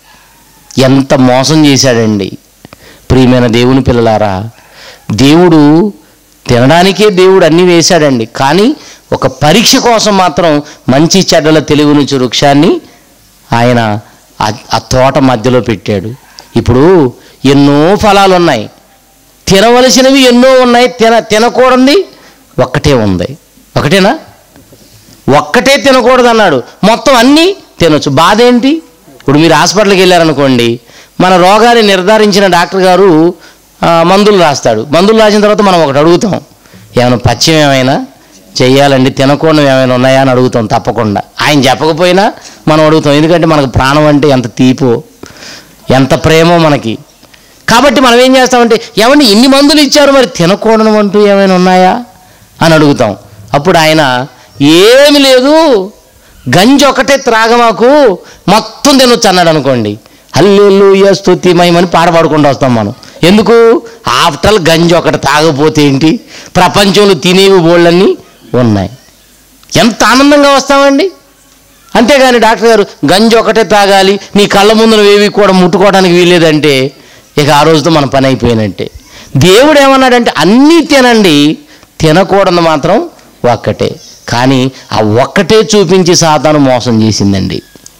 ఎంత మోసం చేశాడండి ప్రియమైన దేవుని పిల్లలారా దేవుడు తినడానికే దేవుడు అన్నీ వేశాడండి కానీ ఒక పరీక్ష కోసం మాత్రం మంచి చెడ్డల తెలివి నుంచి వృక్షాన్ని ఆయన ఆ- ఆ తోట మధ్యలో పెట్టాడు ఇప్పుడు ఎన్నో ఫలాలు ఉన్నాయి తినవలసినవి ఎన్నో ఉన్నాయి తిన తినకూడదు ఒక్కటే ఉంది ఒకటేనా ఒక్కటే తినకూడదు అన్నాడు మొత్తం అన్నీ తినొచ్చు బాధ ఏంటి ఇప్పుడు మీరు హాస్పిటల్కి వెళ్ళారనుకోండి మన రోగాన్ని నిర్ధారించిన డాక్టర్ గారు ఆ, మందులు రాస్తాడు మందులు రాసిన తర్వాత మనం ఒకటి అడుగుతాం ఏమైనా పచ్చయం ఏమైనా చెయ్యాలండి తినకూడదు ఏమైనా ఉన్నాయా అని అడుగుతాం తప్పకుండా ఆయన చెప్పకపోయినా మనం అడుగుతాం ఎందుకంటే మనకు ప్రాణం అంటే ఎంత తీపో ఎంత ప్రేమో మనకి కాబట్టి మనం ఏం చేస్తామంటే ఏమండి ఇన్ని మందులు ఇచ్చారు మరి తినకూడదు అంటూ ఏమైనా ఉన్నాయా అని అడుగుతాం అప్పుడు ఆయన ఏమి లేదు గంజి ఒకటే త్రాగమాకు మొత్తం తినొచ్చు అన్నాడు అనుకోండి హల్లెలూయ స్తుతి మహిమని పాట పాడుకుంటూ వస్తాం మనం ఎందుకు ఆఫ్టర్ గంజి ఒకటి తాగపోతే ఏంటి ప్రపంచంలో తినేవి బోళ్ళన్నీ ఉన్నాయి ఎంత ఆనందంగా వస్తామండి అంతేగాని డాక్టర్ గారు గంజి ఒకటే తాగాలి నీ కళ్ళ ముందున వేవి కూడా ముట్టుకోవడానికి వీలేదంటే ఇక ఆ రోజుతో మన పని అయిపోయినట్టే దేవుడు ఏమన్నాడంటే అన్నీ తినండి తినకూడదు మాత్రం ఒక్కటే కానీ ఆ ఒక్కటే చూపించి సాతాను మోసం చేసిందండి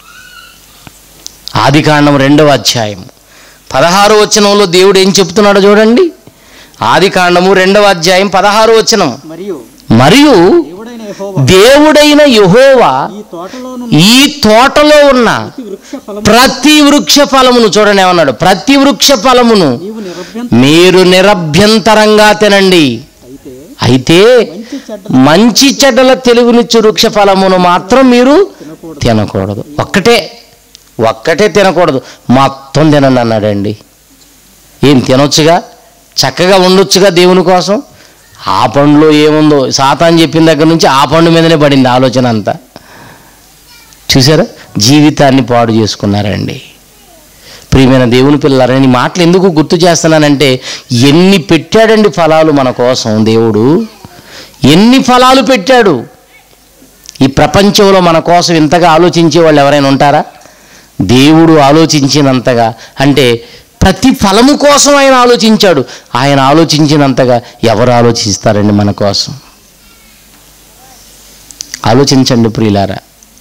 ఆదికాండం రెండవ అధ్యాయం పదహారు వచనంలో దేవుడు ఏం చెప్తున్నాడో చూడండి ఆదికాండము రెండవ అధ్యాయం పదహారు వచనం మరియు మరియు దేవుడైన యెహోవా దేవుడైన యెహోవా ఈ తోటలోను ఈ తోటలో ఉన్న ప్రతి వృక్ష ఫలము ప్రతి వృక్ష ఫలమును చూడండి ఏమన్నాడు ప్రతి వృక్ష ఫలమును నీవు నిరభ్యంత మీరు నిరభ్యంతరంగా తినండి అయితే అయితే మంచి చెడ్డ మంచి చెడ్డల తెలుగునిచ్చు వృక్ష ఫలమును మాత్రం మీరు తినకూడదు ఒక్కటే ఒక్కటే తినకూడదు మొత్తం తినండి అన్నాడండి ఏం తినొచ్చుగా చక్కగా ఉండొచ్చుగా దేవుని కోసం ఆ పండులో ఏముందో సాతాన్ చెప్పిన దగ్గర నుంచి ఆ పండు మీదనే పడింది ఆలోచన అంతా చూసారా జీవితాన్ని పాడు చేసుకున్నారండి ప్రియమైన దేవుని పిల్లలని మాటలు ఎందుకు గుర్తు చేస్తున్నానంటే ఎన్ని పెట్టాడండి ఫలాలు మన కోసం దేవుడు ఎన్ని ఫలాలు పెట్టాడు ఈ ప్రపంచంలో మన కోసం ఇంతగా ఆలోచించే వాళ్ళు ఎవరైనా ఉంటారా దేవుడు ఆలోచించినంతగా అంటే ప్రతి ఫలము కోసం ఆయన ఆలోచించాడు ఆయన ఆలోచించినంతగా ఎవరు ఆలోచిస్తారండి మన కోసం ఆలోచించండి ప్రియులారా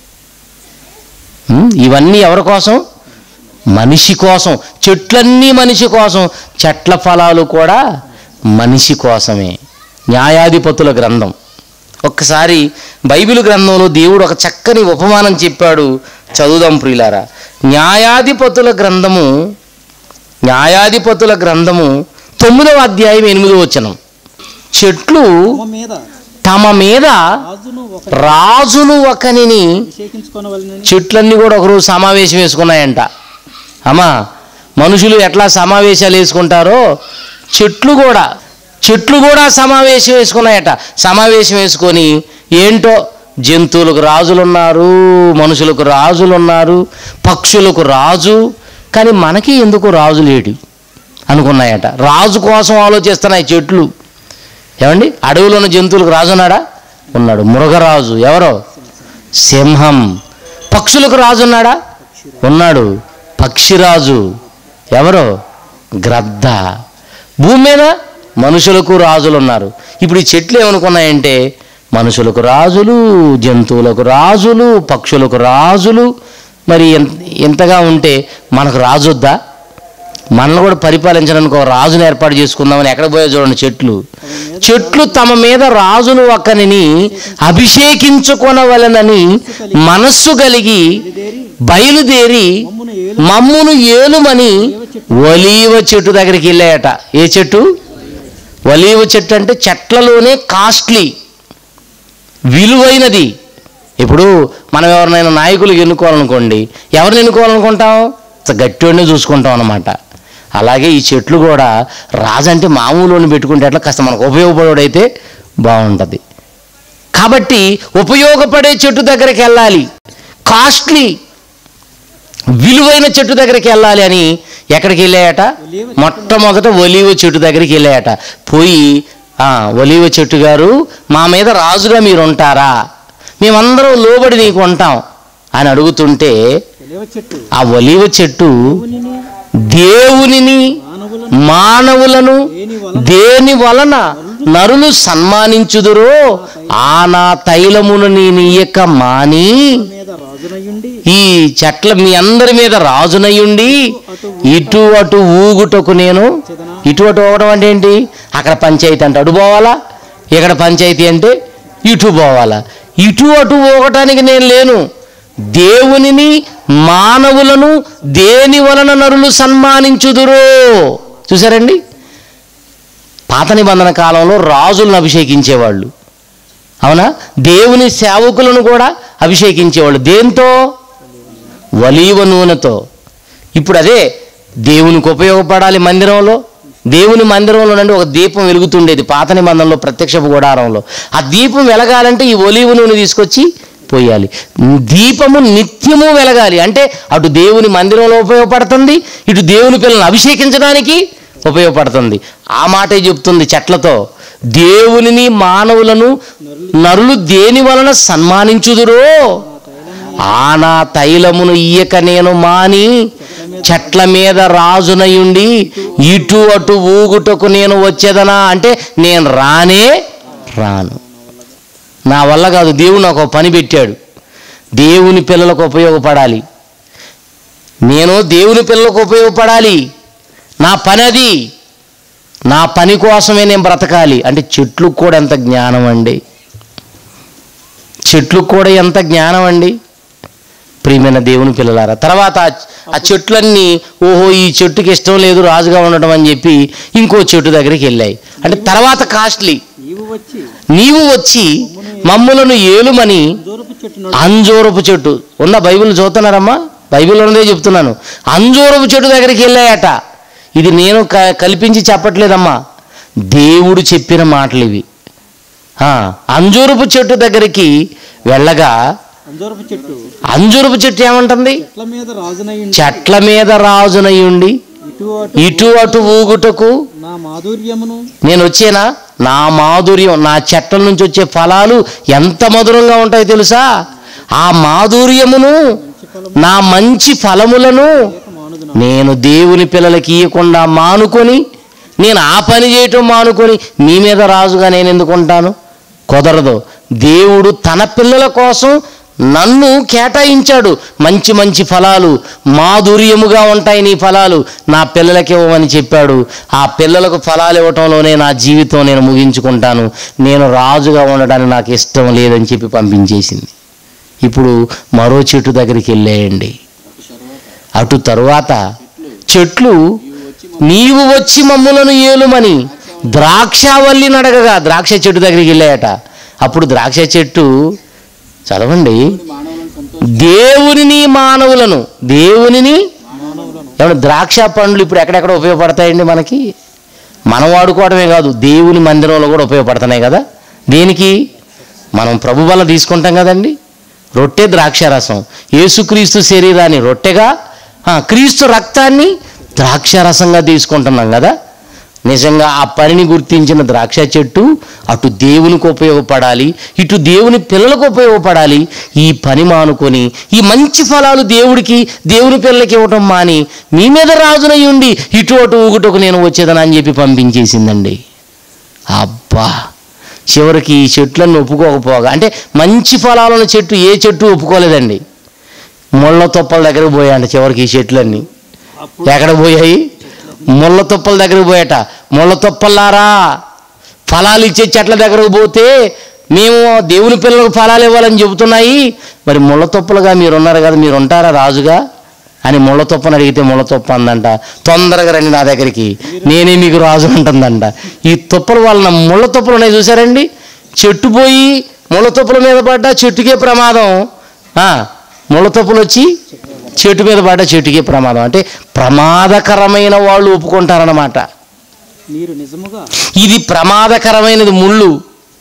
ఉం? ఇవన్నీ ఎవరి కోసం మనిషి కోసం చెట్లన్నీ మనిషి కోసం చెట్ల ఫలాలు కూడా మనిషి కోసమే న్యాయాధిపతుల గ్రంథం ఒక్కసారి బైబిల్ గ్రంథంలో దేవుడు ఒక చక్కని ఉపమానం చెప్పాడు చదువుదాం ప్రియులారా న్యాయాధిపతుల గ్రంథము న్యాయాధిపతుల గ్రంథము తొమ్మిదవ అధ్యాయం ఎనిమిదవ వచనం చెట్లు తమ మీద తమ మీద రాజును ఒక రాజును ఒకనిని అభిషేకించుకోనవలనని చెట్లన్నీ కూడా ఒకరోజు సమావేశం వేసుకున్నాయంట అమ్మా మనుషులు ఎట్లా సమావేశాలు వేసుకుంటారో చెట్లు కూడా చెట్లు కూడా సమావేశం వేసుకున్నాయట సమావేశం వేసుకొని ఏంటో జంతువులకు రాజులు ఉన్నారు మనుషులకు రాజులు ఉన్నారు పక్షులకు రాజు కానీ మనకి ఎందుకు రాజు లేడు అనుకున్నాయట రాజు కోసం ఆలోచిస్తున్నాయి చెట్లు ఏమండి అడవిలో ఉన్న జంతువులకు రాజు ఉన్నాడా ఉన్నాడు మృగరాజు ఎవరో సింహం పక్షులకు రాజు ఉన్నాడా ఉన్నాడు పక్షిరాజు ఎవరో గ్రద్ద భూమి మీద మనుషులకు రాజులు ఉన్నారు ఇప్పుడు ఈ చెట్లు ఏమనుకున్నాయంటే మనుషులకు రాజులు జంతువులకు రాజులు పక్షులకు రాజులు మరి ఎంత ఎంతగా ఉంటే మనకు రాజు వద్దా మనల్ని కూడా పరిపాలించడానికి ఒక రాజును ఏర్పాటు చేసుకుందామని ఎక్కడ పోయా చూడండి చెట్లు చెట్లు తమ మీద రాజును ఒక్కనిని అభిషేకించుకొనవలనని మనస్సు కలిగి బయలుదేరి బయలుదేరి మమ్మును ఏలు మమ్మును ఏలుమని ఒలీవ చెట్టు దగ్గరికి వెళ్ళాయట ఏ చెట్టు ఒలీవ చెట్టు అంటే చెట్లలోనే కాస్ట్లీ విలువైనది ఇప్పుడు మనం ఎవరినైనా నాయకులు ఎన్నుకోవాలనుకోండి ఎవరిని ఎన్నుకోవాలనుకుంటాం గట్టివాడిని చూసుకుంటాం అనమాట అలాగే ఈ చెట్లు కూడా రాజు అంటే మామూలు పెట్టుకుంటే ఎట్లా కాస్త మనకు ఉపయోగపడేదైతే బాగుంటుంది కాబట్టి ఉపయోగపడే చెట్టు దగ్గరికి వెళ్ళాలి కాస్ట్లీ విలువైన చెట్టు దగ్గరికి వెళ్ళాలి అని ఎక్కడికి వెళ్ళాయట మొట్టమొదట ఒలీవ చెట్టు దగ్గరికి వెళ్ళాయట పోయి "ఆ, ఒలీవ చెట్టు గారు మా మీద రాజుగా మీరు ఉంటారా మేమందరం లోబడి నీకు ఉంటాం అని అడుగుతుంటే తెలివ చెట్టు ఆ ఒలీవ చెట్టు దేవునిని దేవునిని మానవులను మానవులను దేని వలన దేని వలన నరులు సన్మానించుదురో ఆ నా తైలమును నీ నీయక మాని మీద రాజునయుండి ఈ చెట్ల మీ అందరి మీద రాజునయ్యుండి ఇటు అటు ఊగుటకు నేను చెదనా ఇటు అటు పోవడం అంటే ఏంటి అక్కడ పంచాయతీ అంటే అటు పోవాలా ఇక్కడ పంచాయతీ అంటే ఇటు పోవాలా ఇటు అటు ఊగటానికి నేను లేను దేవునిని మానవులను దేని వలన నరులు సన్మానించుదురో చూసారండి పాత నిబంధన కాలంలో రాజులను అభిషేకించేవాళ్ళు అవునా దేవుని సేవకులను కూడా అభిషేకించేవాళ్ళు దేంతో వలీవ నూనెతో ఇప్పుడు అదే దేవునికి ఉపయోగపడాలి మందిరంలో దేవుని మందిరంలో నుండి ఒక దీపం వెలుగుతుండేది పాత నిబంధనలో ప్రత్యక్షపు గుడారంలో ఆ దీపం వెలగాలంటే ఈ ఒలీవ నూనె తీసుకొచ్చి పోయాలి దీపము నిత్యము వెలగాలి అంటే అటు దేవుని మందిరంలో ఉపయోగపడుతుంది ఇటు దేవుని పిల్లలను అభిషేకించడానికి ఉపయోగపడుతుంది ఆ మాటే చెప్తుంది చెట్లతో దేవునిని మానవులను నరులు దేని వలన సన్మానించుదురో ఆ నా తైలమును ఇయ్యక నేను మాని చెట్ల మీద రాజునయుండి ఇటు అటు ఊగుటకు నేను వచ్చేదనా అంటే నేను రానే రాను నా వల్ల కాదు దేవుడు నాకు ఒక పని పెట్టాడు దేవుని పిల్లలకు ఉపయోగపడాలి నేను దేవుని పిల్లలకు ఉపయోగపడాలి నా పని అది నా పని కోసమే నేను బ్రతకాలి అంటే చెట్లకు కూడా ఎంత జ్ఞానం అండి చెట్లకు కూడా ఎంత జ్ఞానం అండి ప్రియమైన దేవుని పిల్లలారా తర్వాత ఆ- ఆ చెట్లన్నీ ఓహో ఈ చెట్టుకి ఇష్టం లేదు రాజుగా ఉండడం అని చెప్పి ఇంకో చెట్టు దగ్గరికి వెళ్ళాయి అంటే తర్వాత కాస్ట్లీ నీవు వచ్చి నీవు వచ్చి మమ్ములను ఏలుమని దూరపు చెట్టు నడు అంజూరపు చెట్టు ఉన్న బైబిల్ చదువుతున్నారమ్మా బైబిల్ ఉన్నదే చెప్తున్నాను అంజూరపు చెట్టు దగ్గరికి వెళ్ళాయట ఇది నేను క- కల్పించి చెప్పట్లేదమ్మా దేవుడు చెప్పిన మాటలు ఇవి ఆ, అంజూరపు చెట్టు దగ్గరికి వెళ్ళగా అంజూరపు చెట్టు అంజూరపు చెట్టు ఏమంటుంది చెట్ల మీద రాజునయుండి చెట్ల మీద రాజునయ్యుండి ఇటు అటు ఇటు అటు ఊగుటకు నా మాధుర్యమును నేను వచ్చేనా నా మాధుర్యం నా చెట్ల నుంచి వచ్చే ఫలాలు ఎంత మధురంగా ఉంటాయో తెలుసా ఆ మాధుర్యమును మంచి ఫలము నా మంచి ఫలములను లేక మానుదున నేను దేవుని పిల్లలకి ఇవ్వకుండా మానుకొని నేను ఆ పని చేయటం మానుకొని మీ మీద రాజుగా నేను ఎందుకు ఉంటాను కుదరదు దేవుడు తన పిల్లల కోసం నన్ను కేటాయించాడు మంచి మంచి ఫలాలు మాధుర్యముగా ఉంటాయి నీ ఫలాలు నా పిల్లలకి ఇవ్వమని చెప్పాడు ఆ పిల్లలకు ఫలాలు ఇవ్వటంలోనే నా జీవితం నేను ముగించుకుంటాను నేను రాజుగా ఉండడానికి నాకు ఇష్టం లేదని చెప్పి పంపించేసింది ఇప్పుడు మరో చెట్టు దగ్గరికి వెళ్ళేయండి అటు తరువాత చెట్లు నీవు వచ్చి మమ్ములను ఏలుమని ద్రాక్షావల్లి నడగగా ద్రాక్ష చెట్టు దగ్గరికి వెళ్ళాయట అప్పుడు ద్రాక్ష చెట్టు చదవండి దేవునిని మానవులను దేవునిని ఏమన్నా ద్రాక్ష పండ్లు ఇప్పుడు ఎక్కడెక్కడ ఉపయోగపడతాయండి మనకి మనం వాడుకోవడమే కాదు దేవుని మందిరంలో కూడా ఉపయోగపడుతున్నాయి కదా దేనికి మనం ప్రభు వల్ల తీసుకుంటాం కదండి రొట్టె ద్రాక్ష రసం యేసుక్రీస్తు శరీరాన్ని రొట్టెగా ఆ, క్రీస్తు రక్తాన్ని ద్రాక్ష రసంగా తీసుకుంటున్నాం కదా నిజంగా ఆ పనిని గుర్తించిన ద్రాక్ష చెట్టు అటు దేవునికి ఉపయోగపడాలి ఇటు దేవుని పిల్లలకు ఉపయోగపడాలి ఈ పని మానుకొని ఈ మంచి ఫలాలు దేవుడికి దేవుని పిల్లలకి ఇవ్వటం మాని మీ మీద రాజునై ఉండి ఇటు అటు ఊగుటకు నేను వచ్చేదని అని చెప్పి పంపించేసిందండి అబ్బా చివరికి ఈ చెట్లను ఒప్పుకోకపోగా అంటే మంచి ఫలాలను చెట్టు ఏ చెట్టు ఒప్పుకోలేదండి ముళ్ళ తుప్పల దగ్గరకు పోయాయంట చివరికి ఈ చెట్లన్నీ అప్పుడు ఎక్కడ పోయాయి ముళ్ళ తుప్పల దగ్గరకు పోయాట ముళ్ళ తుప్పలారా ఫలాలు ఇచ్చే చెట్ల దగ్గరకు పోతే మేము దేవుని పిల్లలకు ఫలాలు ఇవ్వాలని చెబుతున్నాయి మరి ముళ్ళ తుప్పలుగా మీరు ఉన్నారు కదా మీరు ఉంటారా రాజుగా అని ముళ్ళ తుప్పని అడిగితే ముళ్ళ తుప్ప అందంట తొందరగా రండి నా దగ్గరికి నేనే మీకు రాజు అంటుందంట ఈ తుప్పల వలన ముళ్ళ తుప్పలు ఉన్నాయి చూసారండి చెట్టు పోయి ముళ్ళ తుప్పల మీద పడ్డా చెట్టుకే ప్రమాదం ఆ, ముళ్ళ తుప్పలు వచ్చి చెట్టు మీద పడ్డ చెట్టుకే ప్రమాదం అంటే ప్రమాదకరమైన వాళ్ళు ఒప్పుకుంటారన్నమాట మీరు నిజముగా ఇది ప్రమాదకరమైనది ముళ్ళు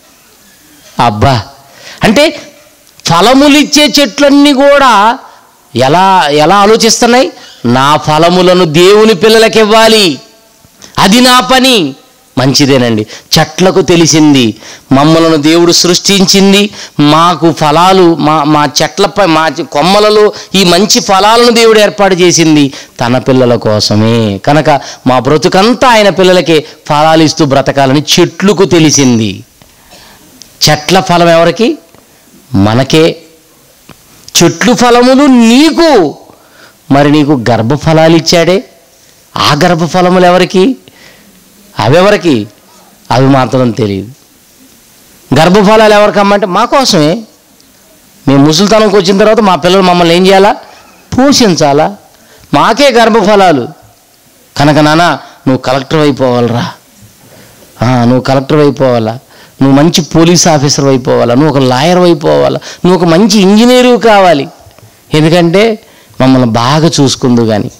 అబ్బా అంటే ఫలములిచ్చే చెట్లన్నీ కూడా ఎలా ఎలా ఆలోచిస్తున్నాయి నా ఫలములను దేవుని పిల్లలకి ఇవ్వాలి అది నా పని మంచిదేనండి చెట్లకు తెలిసింది మమ్మలను దేవుడు సృష్టించింది మాకు ఫలాలు మా మా చెట్లపై మా చె- కొమ్మలలో ఈ మంచి ఫలాలను దేవుడు ఏర్పాటు చేసింది తన పిల్లల కోసమే కనుక మా బ్రతుకంతా ఆయన పిల్లలకే ఫలాలు ఇస్తూ బ్రతకాలని చెట్లకు తెలిసింది చెట్ల ఫలం ఎవరికి మనకే చెట్లు ఫలములు నీకు మరి నీకు గర్భఫలాలు ఇచ్చాడే ఆ గర్భఫలములు ఎవరికి అవెవరికి అవి మాత్రం తెలియదు గర్భఫలాలు ఎవరికమ్మంటే మా కోసమే మేము ముసలితనంకి వచ్చిన తర్వాత మా పిల్లలు మమ్మల్ని ఏం చేయాలా పోషించాలా మాకే గర్భఫలాలు కనుక నాన్న నువ్వు కలెక్టర్ అయిపోవాలరా ఆ, నువ్వు కలెక్టర్ అయిపోవాలా నువ్వు మంచి పోలీస్ ఆఫీసర్ అయిపోవాలా నువ్వు ఒక లాయర్ అయిపోవాలా నువ్వు ఒక మంచి ఇంజనీరు కావాలి ఎందుకంటే మమ్మల్ని బాగా చూసుకుందు కానీ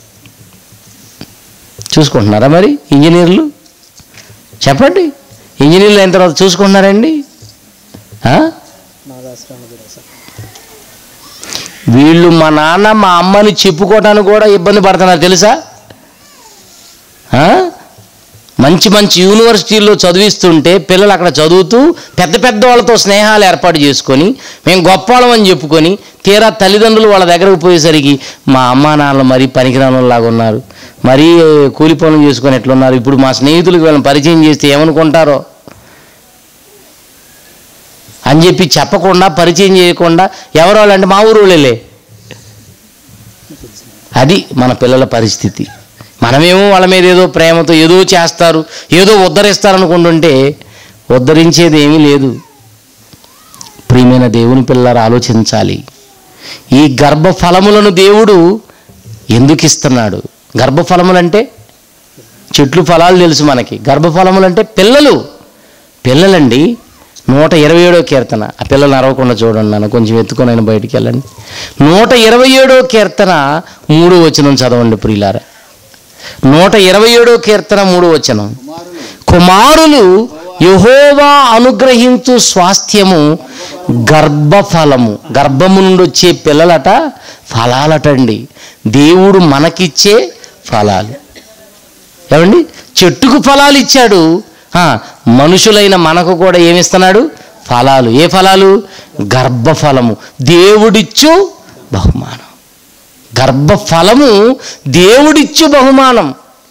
చూసుకుంటున్నారా మరి ఇంజనీర్లు చెప్పండి ఇంజనీర్లు అయిన తర్వాత చూసుకుంటున్నారండి ఆ? నాదాశ్రమ దిరస వీళ్ళు మా నాన్న మా అమ్మని చెప్పుకోవడానికి కూడా ఇబ్బంది పడుతున్నారు తెలుసా ఆ? మంచి మంచి యూనివర్సిటీల్లో చదివిస్తుంటే పిల్లలు అక్కడ చదువుతూ పెద్ద పెద్ద వాళ్ళతో స్నేహాలు ఏర్పాటు చేసుకొని మేము గొప్పవాళ్ళం అని చెప్పుకొని తీరా తల్లిదండ్రులు వాళ్ళ దగ్గరకు పోయేసరికి మా అమ్మా నాన్నలు మరీ పనికిరానులాగా ఉన్నారు మరీ కూలి పనులు చేసుకొని ఎట్లున్నారు ఇప్పుడు మా స్నేహితులకు వీళ్ళని పరిచయం చేస్తే ఏమనుకుంటారో అని చెప్పి చెప్పకుండా పరిచయం చేయకుండా ఎవరో వాళ్ళు అంటే మా ఊరు వాళ్ళే అది మన పిల్లల పరిస్థితి మనమేమో వాళ్ళ మీద ఏదో ప్రేమతో ఏదో చేస్తారు ఏదో ఉద్ధరిస్తారు అనుకుంటుంటే ఉద్ధరించేది ఏమీ లేదు ప్రియమైన దేవుని పిల్లలు ఆలోచించాలి ఈ గర్భఫలములను దేవుడు ఎందుకు ఇస్తున్నాడు గర్భఫలములంటే చెట్లు ఫలాలు తెలుసు మనకి గర్భఫలములు అంటే పిల్లలు పిల్లలండి నూట ఇరవై ఏడో కీర్తన ఆ పిల్లలు అరవకుండా చూడండి నన్ను కొంచెం ఎత్తుకొని ఆయన బయటికి వెళ్ళండి నూట ఇరవై ఏడో కీర్తన మూడో వచనం చదవండి ప్రియులారా నూట ఇరవై ఏడో కీర్తన మూడో వచనం కుమారులు యహోవా అనుగ్రహించు స్వాస్థ్యము గర్భఫలము గర్భము నుండి వచ్చే పిల్లలట ఫలాలటండి దేవుడు మనకిచ్చే ఫలాలు ఏమండి చెట్టుకు ఫలాలు ఇచ్చాడు ఆ, మనుషులైన మనకు కూడా ఏమిస్తున్నాడు ఫలాలు ఏ ఫలాలు గర్భఫలము దేవుడిచ్చు బహుమానం గర్భఫలము దేవుడిచ్చు బహుమానం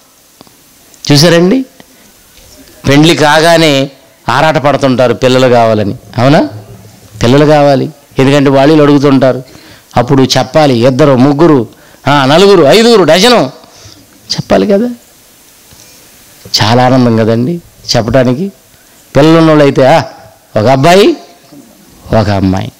చూసారండి పెండ్లి కాగానే ఆరాట పడుతుంటారు పిల్లలు కావాలని అవునా పిల్లలు కావాలి ఎందుకంటే వాళ్ళు అడుగుతుంటారు అప్పుడు చెప్పాలి ఇద్దరు ముగ్గురు ఆ, నలుగురు ఐదుగురు డజను చెప్పాలి కదా చాలా ఆనందం కదండి చెప్పడానికి పిల్లలు ఉన్నోళ్ళు అయితే "ఆ, ఒక అబ్బాయి ఒక అమ్మాయి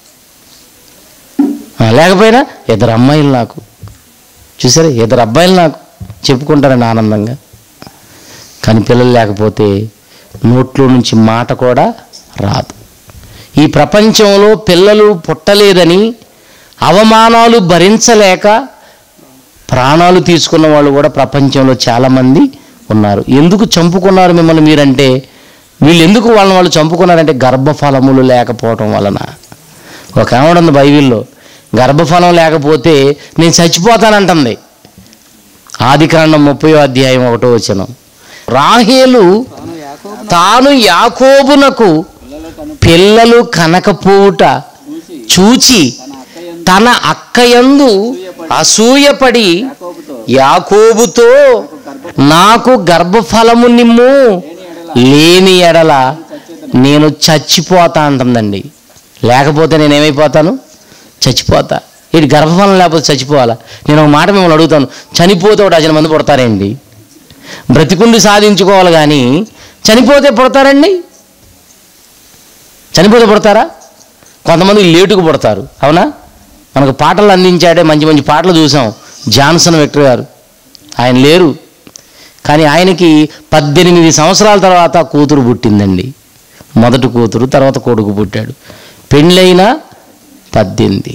ఆ, లేకపోయినా ఇద్దరు అమ్మాయిలు నాకు చూసారా ఇద్దరు అబ్బాయిలు నాకు చెప్పుకుంటారండి ఆనందంగా కానీ పిల్లలు లేకపోతే నోట్లో నుంచి మాట కూడా రాదు ఈ ప్రపంచంలో పిల్లలు పుట్టలేదని అవమానాలు భరించలేక ప్రాణాలు తీసుకున్న వాళ్ళు కూడా ప్రపంచంలో చాలామంది ఉన్నారు ఎందుకు చంపుకున్నారు మిమ్మల్ని మీరంటే వీళ్ళు ఎందుకు వాళ్ళని వాళ్ళు చంపుకున్నారంటే గర్భఫలములు లేకపోవటం వలన ఒక ఆవిడ ఉంది బైబిల్లో గర్భఫలం లేకపోతే నేను చచ్చిపోతానంటుంది ఆది కాండం ముప్పై అధ్యాయం ఒకటో వచనం రాహేలు తాను యాకోబు తాను యాకోబునకు పిల్లలు కనకపోవుట చూసి చూచి తన అక్క యందు తన అక్కయందు అసూయపడి యాకోబుతో యాకోబుతో నాకు గర్భఫలము నిమ్ము లేని ఎడల నేను చచ్చిపోతా అంటుందండి లేకపోతే నేను ఏమైపోతాను చచ్చిపోతా ఇటు గర్భఫలం లేకపోతే చచ్చిపోవాలా నేను ఒక మాట మిమ్మల్ని అడుగుతాను చనిపోతే ఒక డజన్ మంది పుడతారండి బ్రతికుండి సాధించుకోవాలి కానీ చనిపోతే పుడతారండి చనిపోతే పుడతారా కొంతమంది లేటుకు పుడతారు అవునా మనకు పాటలు అందించాడే మంచి మంచి పాటలు చూసాం జాన్సన్ విక్టర్ గారు ఆయన లేరు కానీ ఆయనకి పద్దెనిమిది సంవత్సరాల తర్వాత కూతురు పుట్టిందండి మొదటి కూతురు తర్వాత కొడుకు పుట్టాడు పెళ్ళైన పద్దెనిమిది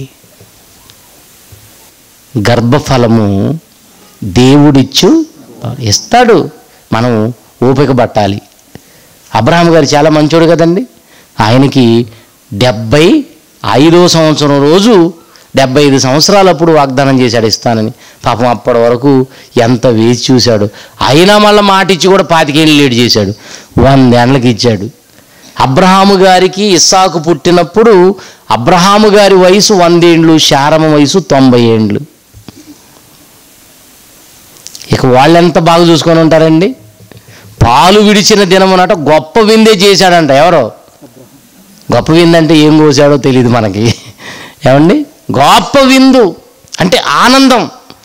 గర్భఫలము దేవుడిచ్చు ఇస్తాడు మనం ఓపిక పట్టాలి అబ్రహాం గారు చాలా మంచోడు కదండి ఆయనకి డెబ్బై ఐదో సంవత్సరం రోజు డెబ్బై ఐదు సంవత్సరాలప్పుడు వాగ్దానం చేశాడు ఇస్తానని పాపం అప్పటి వరకు ఎంత వేచి చూశాడు అయినా మళ్ళీ మాట ఇచ్చి కూడా పాతికేళ్ళు లేట్ చేశాడు వందేళ్ళకి ఇచ్చాడు అబ్రహాము గారికి ఇస్సాకు పుట్టినప్పుడు అబ్రహాము గారి వయసు వందేండ్లు శారమ వయసు తొంభై ఏండ్లు ఇక వాళ్ళెంత బాగా చూసుకొని ఉంటారండి పాలు విడిచిన దినమునట గొప్ప విందే చేశాడంట ఎవరో గొప్ప విందు అంటే ఏం కోసాడో తెలియదు మనకి ఏమండి గొప్ప విందు అంటే ఆనందం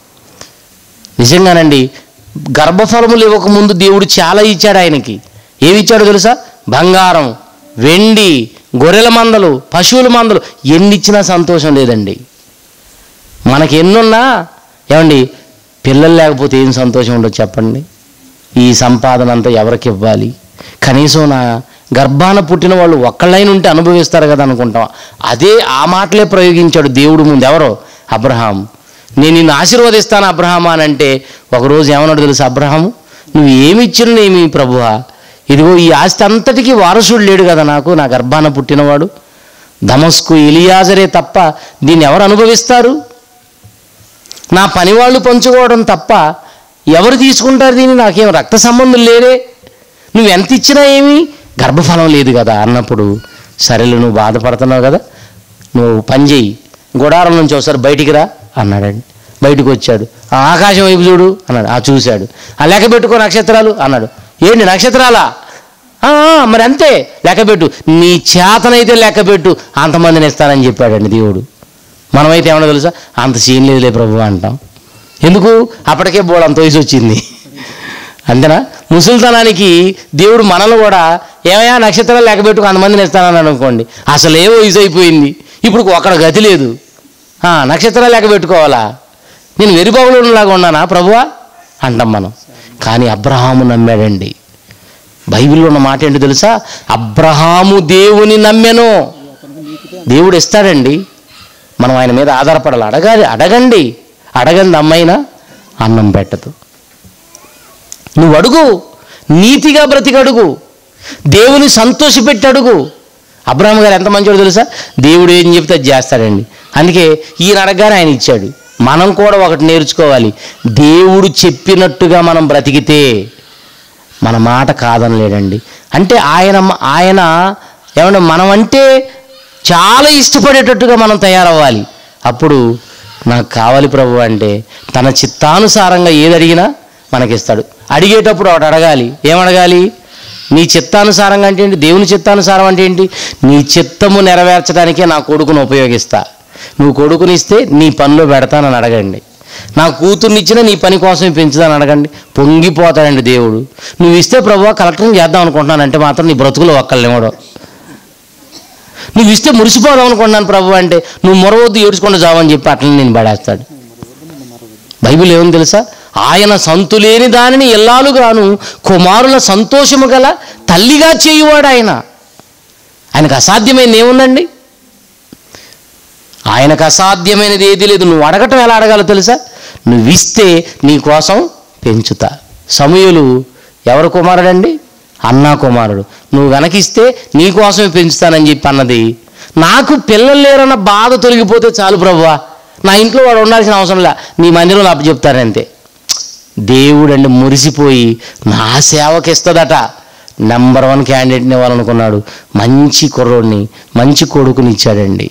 నిజంగానండి గర్భఫలములు ఇవ్వకముందు దేవుడు చాలా ఇచ్చాడు ఆయనకి ఏమి ఇచ్చాడో తెలుసా బంగారం వెండి గొర్రెల మందలు పశువుల మందలు ఎన్ని ఇచ్చినా సంతోషం లేదండి మనకి ఎన్నున్నా ఏమండి పిల్లలు లేకపోతే ఏం సంతోషం ఉండదు చెప్పండి ఈ సంపాదన అంతా ఎవరికి ఇవ్వాలి కనీసం నా గర్భాన పుట్టిన వాళ్ళు ఒక్కళ్ళైన ఉంటే అనుభవిస్తారు కదా అనుకుంటాం అదే ఆ మాటలే ప్రయోగించాడు దేవుడు ముందు ఎవరో అబ్రహాం నేను నిన్ను ఆశీర్వదిస్తాను అబ్రహాం అని అంటే ఒకరోజు ఏమన్నాడు తెలుసు అబ్రహాము నువ్వు ఏమి ఇచ్చిననేమి ప్రభువా ఇదిగో ఈ ఆస్తి అంతటికీ వారసుడు లేడు కదా నాకు నా గర్భాన పుట్టినవాడు దమస్కు ఎలియాజరే తప్ప దీన్ని ఎవరు అనుభవిస్తారు నా పనివాళ్ళు పంచుకోవడం తప్ప ఎవరు తీసుకుంటారు దీన్ని నాకేం రక్త సంబంధం లేరే నువ్వు ఎంత ఇచ్చినా ఏమి గర్భఫలం లేదు కదా అన్నప్పుడు సరేలే నువ్వు బాధపడుతున్నావు కదా నువ్వు పని చేయి గుడారం నుంచి ఒకసారి బయటికి రా అన్నాడండి బయటకు వచ్చాడు "ఆ ఆకాశం వైపు చూడు అన్నాడు ఆ చూశాడు ఆ లెక్క పెట్టుకో నక్షత్రాలు అన్నాడు ఏంటి నక్షత్రాలా "ఆ, ఆ, మరి అంతే లెక్క పెట్టు నీ చేతనైతే లెక్క పెట్టు అంతమందిని ఇస్తానని చెప్పాడండి దేవుడు మనమైతే ఏమన్నా తెలుసా అంత సీన్ లేదులే ప్రభు అంటాం ఎందుకు అప్పటికే బోడు అంత వయసు వచ్చింది అంతేనా ముసలితనానికి దేవుడు మనల్ని కూడా ఏమయ్యా నక్షత్రాలు లెక్క పెట్టుకు అంతమందిని ఇస్తానని అనుకోండి అసలు ఏ వయసు అయిపోయింది ఇప్పుడు ఒక్కడ గతి లేదు ఆ, నక్షత్రాలు లెక్క పెట్టుకోవాలా నేను వెరిబాగులోలాగా ఉన్నానా ప్రభువా అంటాం మనం కానీ అబ్రహాము నమ్మాడండి బైబిల్లో ఉన్న మాట ఏంటో తెలుసా అబ్రహాము దేవుని నమ్మెను దేవుడు ఇస్తాడండి మనం ఆయన మీద ఆధారపడాలి అడగాలి అడగండి అడగండి అమ్మైనా అన్నం పెట్టదు నువ్వు అడుగు నీతిగా బ్రతికి అడుగు దేవుని సంతోషపెట్టి అడుగు అబ్రహం గారు ఎంత మంచోడు తెలుసా దేవుడు ఏం చెప్తే అది చేస్తాడండి అందుకే ఈయన అడగగానే ఆయన ఇచ్చాడు మనం కూడా ఒకటి నేర్చుకోవాలి దేవుడు చెప్పినట్టుగా మనం బ్రతికితే మన మాట కాదనలేడండి అంటే ఆయన ఆయన ఏమంటే మనం అంటే చాలా ఇష్టపడేటట్టుగా మనం తయారవ్వాలి అప్పుడు నాకు కావాలి ప్రభు అంటే తన చిత్తానుసారంగా ఏది అడిగినా మనకిస్తాడు అడిగేటప్పుడు ఒకటి అడగాలి ఏమడగాలి నీ చిత్తానుసారంగా అంటే ఏంటి దేవుని చిత్తానుసారం అంటే ఏంటి నీ చిత్తము నెరవేర్చడానికే నా కొడుకును ఉపయోగిస్తా నువ్వు కొడుకునిస్తే నీ పనిలో పెడతానని అడగండి నా కూతుర్నిచ్చినా నీ పని కోసమే పెంచుదాని అడగండి పొంగిపోతాడండి దేవుడు నువ్వు ఇస్తే ప్రభు కలెక్టర్ని చేద్దాం అనుకుంటున్నానంటే మాత్రం నీ బ్రతుకులో ఒక్కళ్ళేమోడో నువ్వు ఇస్తే మురిసిపోదాం అనుకుంటున్నాను ప్రభు అంటే నువ్వు మొరవద్దు ఏడ్చుకుంటూ చావని చెప్పి అట్లనే నేను పడేస్తాడు బైబిల్ ఏముంది తెలుసా ఆయన సంతులేని దానిని ఎల్లాలుగాను కుమారుల సంతోషము గల తల్లిగా చేయువాడు ఆయన ఆయనకు అసాధ్యమైనది ఏముందండి ఆయనకు అసాధ్యమైనది ఏది లేదు నువ్వు అడగటం ఎలా అడగాలో తెలుసా నువ్వు ఇస్తే నీ కోసం పెంచుతా సమయులు ఎవరు కుమారుడండి అన్నా కుమారుడు నువ్వు వెనకిస్తే నీ కోసమే పెంచుతానని చెప్పి అన్నది నాకు పిల్లలు లేరన్న బాధ తొలగిపోతే చాలు ప్రభువా నా ఇంట్లో వాడు ఉండాల్సిన అవసరం లే నీ మందిరంలో అప్పచెప్తారంతే దేవుడు అండి మురిసిపోయి నా సేవకి ఇస్తుందట నెంబర్ వన్ క్యాండిడేట్ని ఇవ్వాలనుకున్నాడు మంచి కుర్రోడిని మంచి కొడుకుని ఇచ్చాడండి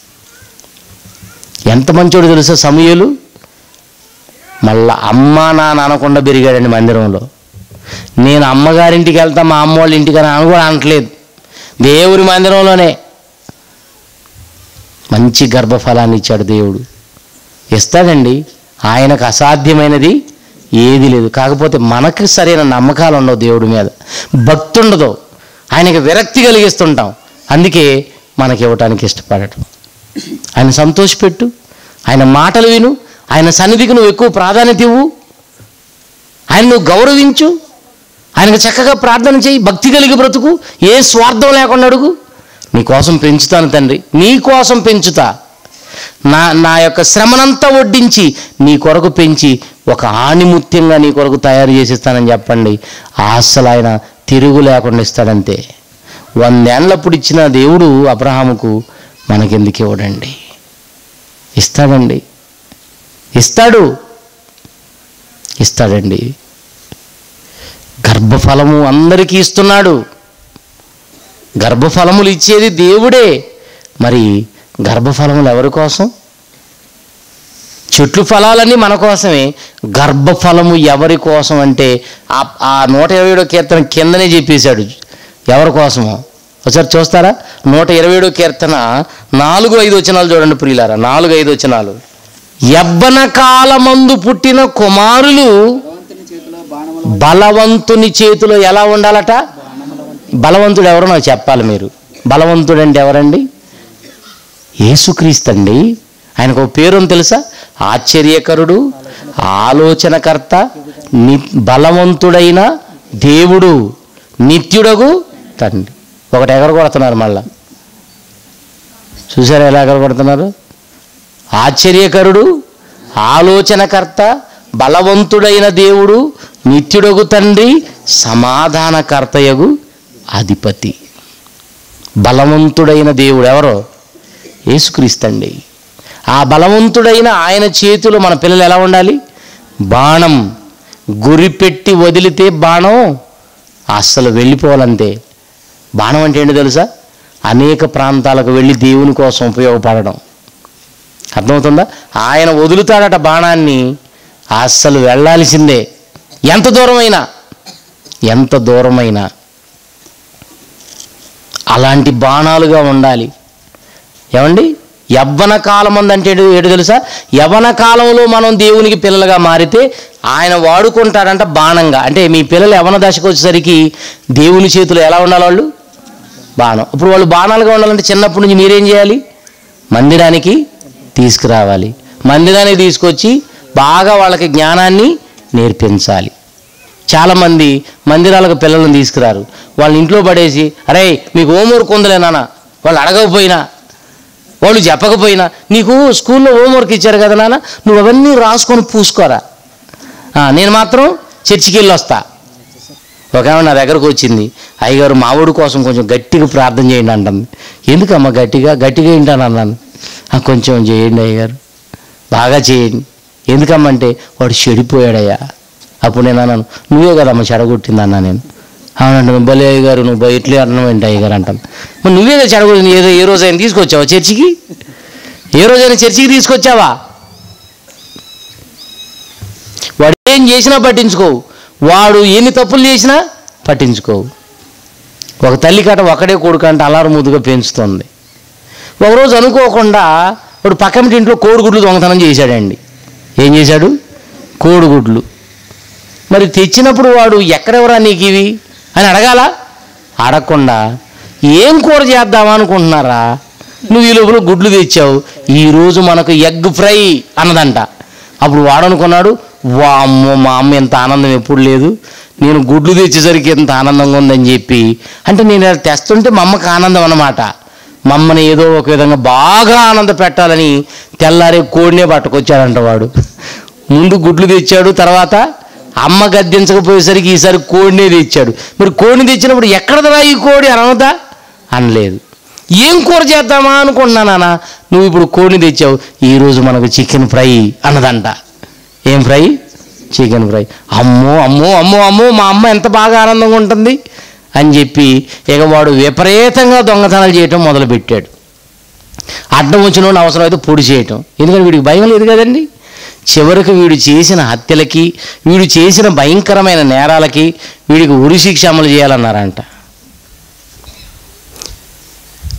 ఎంత మంచోడు తెలుసా సమయలు మళ్ళా అమ్మ నాన్న అనకుండా పెరిగాడండి మందిరంలో నేను అమ్మగారింటికి వెళ్తా మా అమ్మ వాళ్ళ ఇంటికి అని అని కూడా అనట్లేదు దేవుని మందిరంలోనే మంచి గర్భఫలాన్ని ఇచ్చాడు దేవుడు ఇస్తాడండి ఆయనకు అసాధ్యమైనది ఏది లేదు కాకపోతే మనకి సరైన నమ్మకాలు ఉండవు దేవుడి మీద భక్తి ఉండదు ఆయనకి విరక్తి కలిగిస్తుంటాం అందుకే మనకి ఇవ్వటానికి ఇష్టపడటం ఆయన సంతోషపెట్టు ఆయన మాటలు విను ఆయన సన్నిధికి నువ్వు ఎక్కువ ప్రాధాన్యత ఇవ్వు ఆయన నువ్వు గౌరవించు ఆయనకు చక్కగా ప్రార్థన చేయి భక్తి కలిగి బ్రతుకు ఏ స్వార్థం లేకుండా అడుగు నీ కోసం పెంచుతాను తండ్రి నీ కోసం పెంచుతా నా నా యొక్క శ్రమనంతా వడ్డించి నీ కొరకు పెంచి ఒక ఆణిముత్యంగా నీ కొరకు తయారు చేసిస్తానని చెప్పండి అస్సలు ఆయన తిరుగు లేకుండా ఇస్తాడంతే వందేళ్ళప్పుడు ఇచ్చిన దేవుడు అబ్రహాముకు మనకెందుకు ఇవ్వడండి ఇస్తాడండి ఇస్తాడు ఇస్తాడండి గర్భఫలము అందరికీ ఇస్తున్నాడు గర్భఫలములు ఇచ్చేది దేవుడే మరి గర్భఫలములు ఎవరి కోసం చెట్లు ఫలాలన్నీ మన కోసమే గర్భఫలము ఎవరి కోసం అంటే ఆ ఆ నూట ఇరవై ఏడో కీర్తన కిందనే చెప్పేశాడు ఎవరి కోసమో ఒకసారి చూస్తారా నూట ఇరవై ఏడో కీర్తన నాలుగు ఐదు వచనాలు చూడండి ప్రియులారా నాలుగు ఐదు వచనాలు యబ్బన కాలమందు పుట్టిన కుమారులు భగవంతుని చేతిలో బాణముల బలవంతుని చేతిలో ఎలా ఉండాలట బలవంతుడు ఎవరో నాకు చెప్పాలి మీరు బలవంతుడు అంటే ఎవరండి యేసుక్రీస్తు అండి ఆయనకు ఒక పేరు ఉంది తెలుసా ఆశ్చర్యకరుడు ఆలోచనకర్త ని బలవంతుడైన దేవుడు నిత్యుడగు తండ్రి ఒకటి ఎగర కొడుతున్నారు మళ్ళా చూసారా ఎలా ఎగర కొడుతున్నారు ఆశ్చర్యకరుడు ఆలోచనకర్త బలవంతుడైన దేవుడు నిత్యుడగు తండ్రి సమాధానకర్తయగు అధిపతి బలవంతుడైన దేవుడు ఎవరో యేసుక్రీస్తండి ఆ బలవంతుడైన ఆయన చేతిలో మన పిల్లలు ఎలా ఉండాలి బాణం గురిపెట్టి వదిలితే బాణం అస్సలు వెళ్ళిపోవాలంతే బాణం అంటే ఏంటో తెలుసా అనేక ప్రాంతాలకు వెళ్ళి దేవుని కోసం ఉపయోగపడడం అర్థమవుతుందా ఆయన వదులుతాడట బాణాన్ని అస్సలు వెళ్ళాల్సిందే ఎంత దూరమైనా ఎంత దూరమైనా అలాంటి బాణాలుగా ఉండాలి ఏమండి యవ్వన కాలం అంటే ఏంటి ఏంటో తెలుసా యవ్వన కాలంలో మనం దేవునికి పిల్లలుగా మారితే ఆయన వాడుకుంటాడంట బాణంగా అంటే మీ పిల్లలు యవన దశకు వచ్చేసరికి దేవుని చేతులు ఎలా ఉండాలి వాళ్ళు బాణం ఇప్పుడు వాళ్ళు బాణాలుగా ఉండాలంటే చిన్నప్పటి నుంచి మీరేం చేయాలి మందిరానికి తీసుకురావాలి మందిరానికి తీసుకొచ్చి బాగా వాళ్ళకి జ్ఞానాన్ని నేర్పించాలి చాలామంది మందిరాలకు పిల్లలను తీసుకురారు వాళ్ళ ఇంట్లో పడేసి అరే మీకు హోంవర్క్ ఉందిలే నాన్న వాళ్ళు అడగకపోయినా వాళ్ళు చెప్పకపోయినా నీకు స్కూల్లో హోంవర్క్ ఇచ్చారు కదా నాన్న నువ్వు అవన్నీ రాసుకొని పూసుకోరా ఆ, నేను మాత్రం చర్చికి వెళ్ళి వస్తా ఒక ఆమె నా దగ్గరకు వచ్చింది అయ్యగారు మావుడు కోసం కొంచెం గట్టిగా ప్రార్థన చేయండి అంటుంది ఎందుకమ్మా గట్టిగా గట్టిగా ఏంటని అన్నాను "ఆ, కొంచెం చేయండి అయ్యగారు బాగా చేయండి ఎందుకమ్మంటే వాడు చెడిపోయాడయ్యా అప్పుడు నేను అన్నాను నువ్వే కదమ్మా చెడగొట్టింది అన్నా నేను అవునంట నువ్వు బలి అయ్యగారు నువ్వు బ- ఇట్లే అన్నం ఏంటి అయ్యగారు అంటాను మరి నువ్వే కదా చెడగొట్టింది ఏదో ఏ రోజైనా తీసుకొచ్చావా చర్చికి ఏ రోజైనా చర్చికి తీసుకొచ్చావా వాడు ఏం చేసినా పట్టించుకోవు వాడు ఎన్ని తప్పులు చేసినా పట్టించుకోవు ఒక తల్లి కట ఒకడే కొడుకు అంటే అలారం ముద్దుగా పెంచుతుంది ఒకరోజు అనుకోకుండా వాడు పక్కన ఇంట్లో కోడిగుడ్లు దొంగతనం చేశాడండి ఏం చేశాడు కోడిగుడ్లు మరి తెచ్చినప్పుడు వాడు ఎక్కడెవరా నీకు ఇవి అని అడగాల అడగకుండా ఏం కూర చేద్దామా అనుకుంటున్నారా నువ్వు ఈ లోపల గుడ్లు తెచ్చావు ఈరోజు మనకు ఎగ్ ఫ్రై అన్నదంట అప్పుడు వాడు అనుకున్నాడు వామ్మో మా అమ్మ ఎంత ఆనందం ఎప్పుడు లేదు నేను గుడ్లు తెచ్చేసరికి ఎంత ఆనందంగా ఉందని చెప్పి అంటే నేను ఇలా తెస్తుంటే మా అమ్మకి ఆనందం అన్నమాట మా అమ్మని ఏదో ఒక విధంగా బాగా ఆనంద పెట్టాలని తెల్లారే కోడినే పట్టుకొచ్చాడంట వాడు ముందు గుడ్లు తెచ్చాడు తర్వాత అమ్మ గద్దించకపోయేసరికి ఈసారి కోడినే తెచ్చాడు మరి కోడిని తెచ్చినప్పుడు ఎక్కడదరా ఈ కోడి అనవదా అనలేదు ఏం కూర చేద్దామా అనుకుంటున్నా నాన్న నువ్వు ఇప్పుడు కోడిని తెచ్చావు ఈరోజు మనకు చికెన్ ఫ్రై అన్నదంట ఏం ఫ్రై చికెన్ ఫ్రై అమ్మో అమ్మో అమ్మో అమ్మో మా అమ్మ ఎంత బాగా ఆనందంగా ఉంటుంది అని చెప్పి ఇక వాడు విపరీతంగా దొంగతనాలు చేయటం మొదలుపెట్టాడు అడ్డం వచ్చిన వాడిని అవసరమైతే పొడి చేయటం ఎందుకంటే వీడికి భయం లేదు కదండి చివరికి వీడు చేసిన హత్యలకి వీడు చేసిన భయంకరమైన నేరాలకి వీడికి ఉరి శిక్ష అమలు చేయాలన్నారంట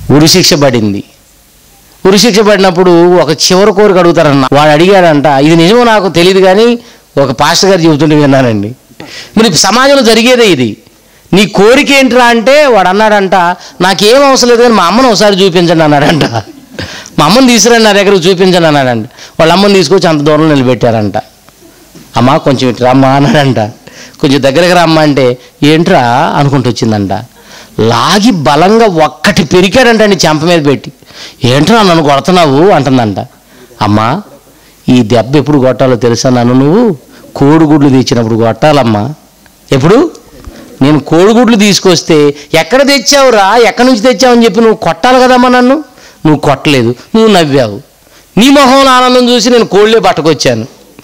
ఉరిశిక్ష పడింది ఉరిశిక్ష పడినప్పుడు ఒక చివరి కోరిక అడుగుతారన్న వాడు అడిగాడంట ఇది నిజమో నాకు తెలియదు కానీ ఒక పాస్టర్ గారు చెబుతుంటే విన్నానండి మరి సమాజంలో జరిగేదే ఇది నీ కోరిక ఏంట్రా అంటే వాడు అన్నాడంట నాకేం అవసరం లేదు కానీ మా అమ్మను ఒకసారి చూపించండి అన్నాడంట మా అమ్మని తీసుకురండి నా దగ్గరకు చూపించండి అన్నాడంట వాళ్ళ అమ్మని తీసుకొచ్చి అంత దూరం నిలబెట్టారంట అమ్మా కొంచెం ఇటు రమ్మా అన్నాడంట కొంచెం దగ్గరకు రమ్మా అంటే ఏంట్రా అనుకుంటూ వచ్చిందంట లాగి బలంగా ఒక్కటి పెరికాడంట అండి చెంప మీద పెట్టి ఏంట్రా నన్ను కొడుతున్నావు అంటుందంట అమ్మా ఈ దెబ్బ ఎప్పుడు కొట్టాలో తెలుసా నన్ను నువ్వు కోడిగుడ్లు తెచ్చినప్పుడు కొట్టాలమ్మా ఎప్పుడు నేను కోడిగుడ్లు తీసుకొస్తే ఎక్కడ తెచ్చావురా ఎక్కడి నుంచి తెచ్చావని చెప్పి నువ్వు కొట్టాలి కదమ్మా నన్ను నువ్వు కొట్టలేదు నువ్వు నవ్వావు నీ మొహంలో ఆనందం చూసి నేను కోళ్ళే పట్టుకొచ్చాను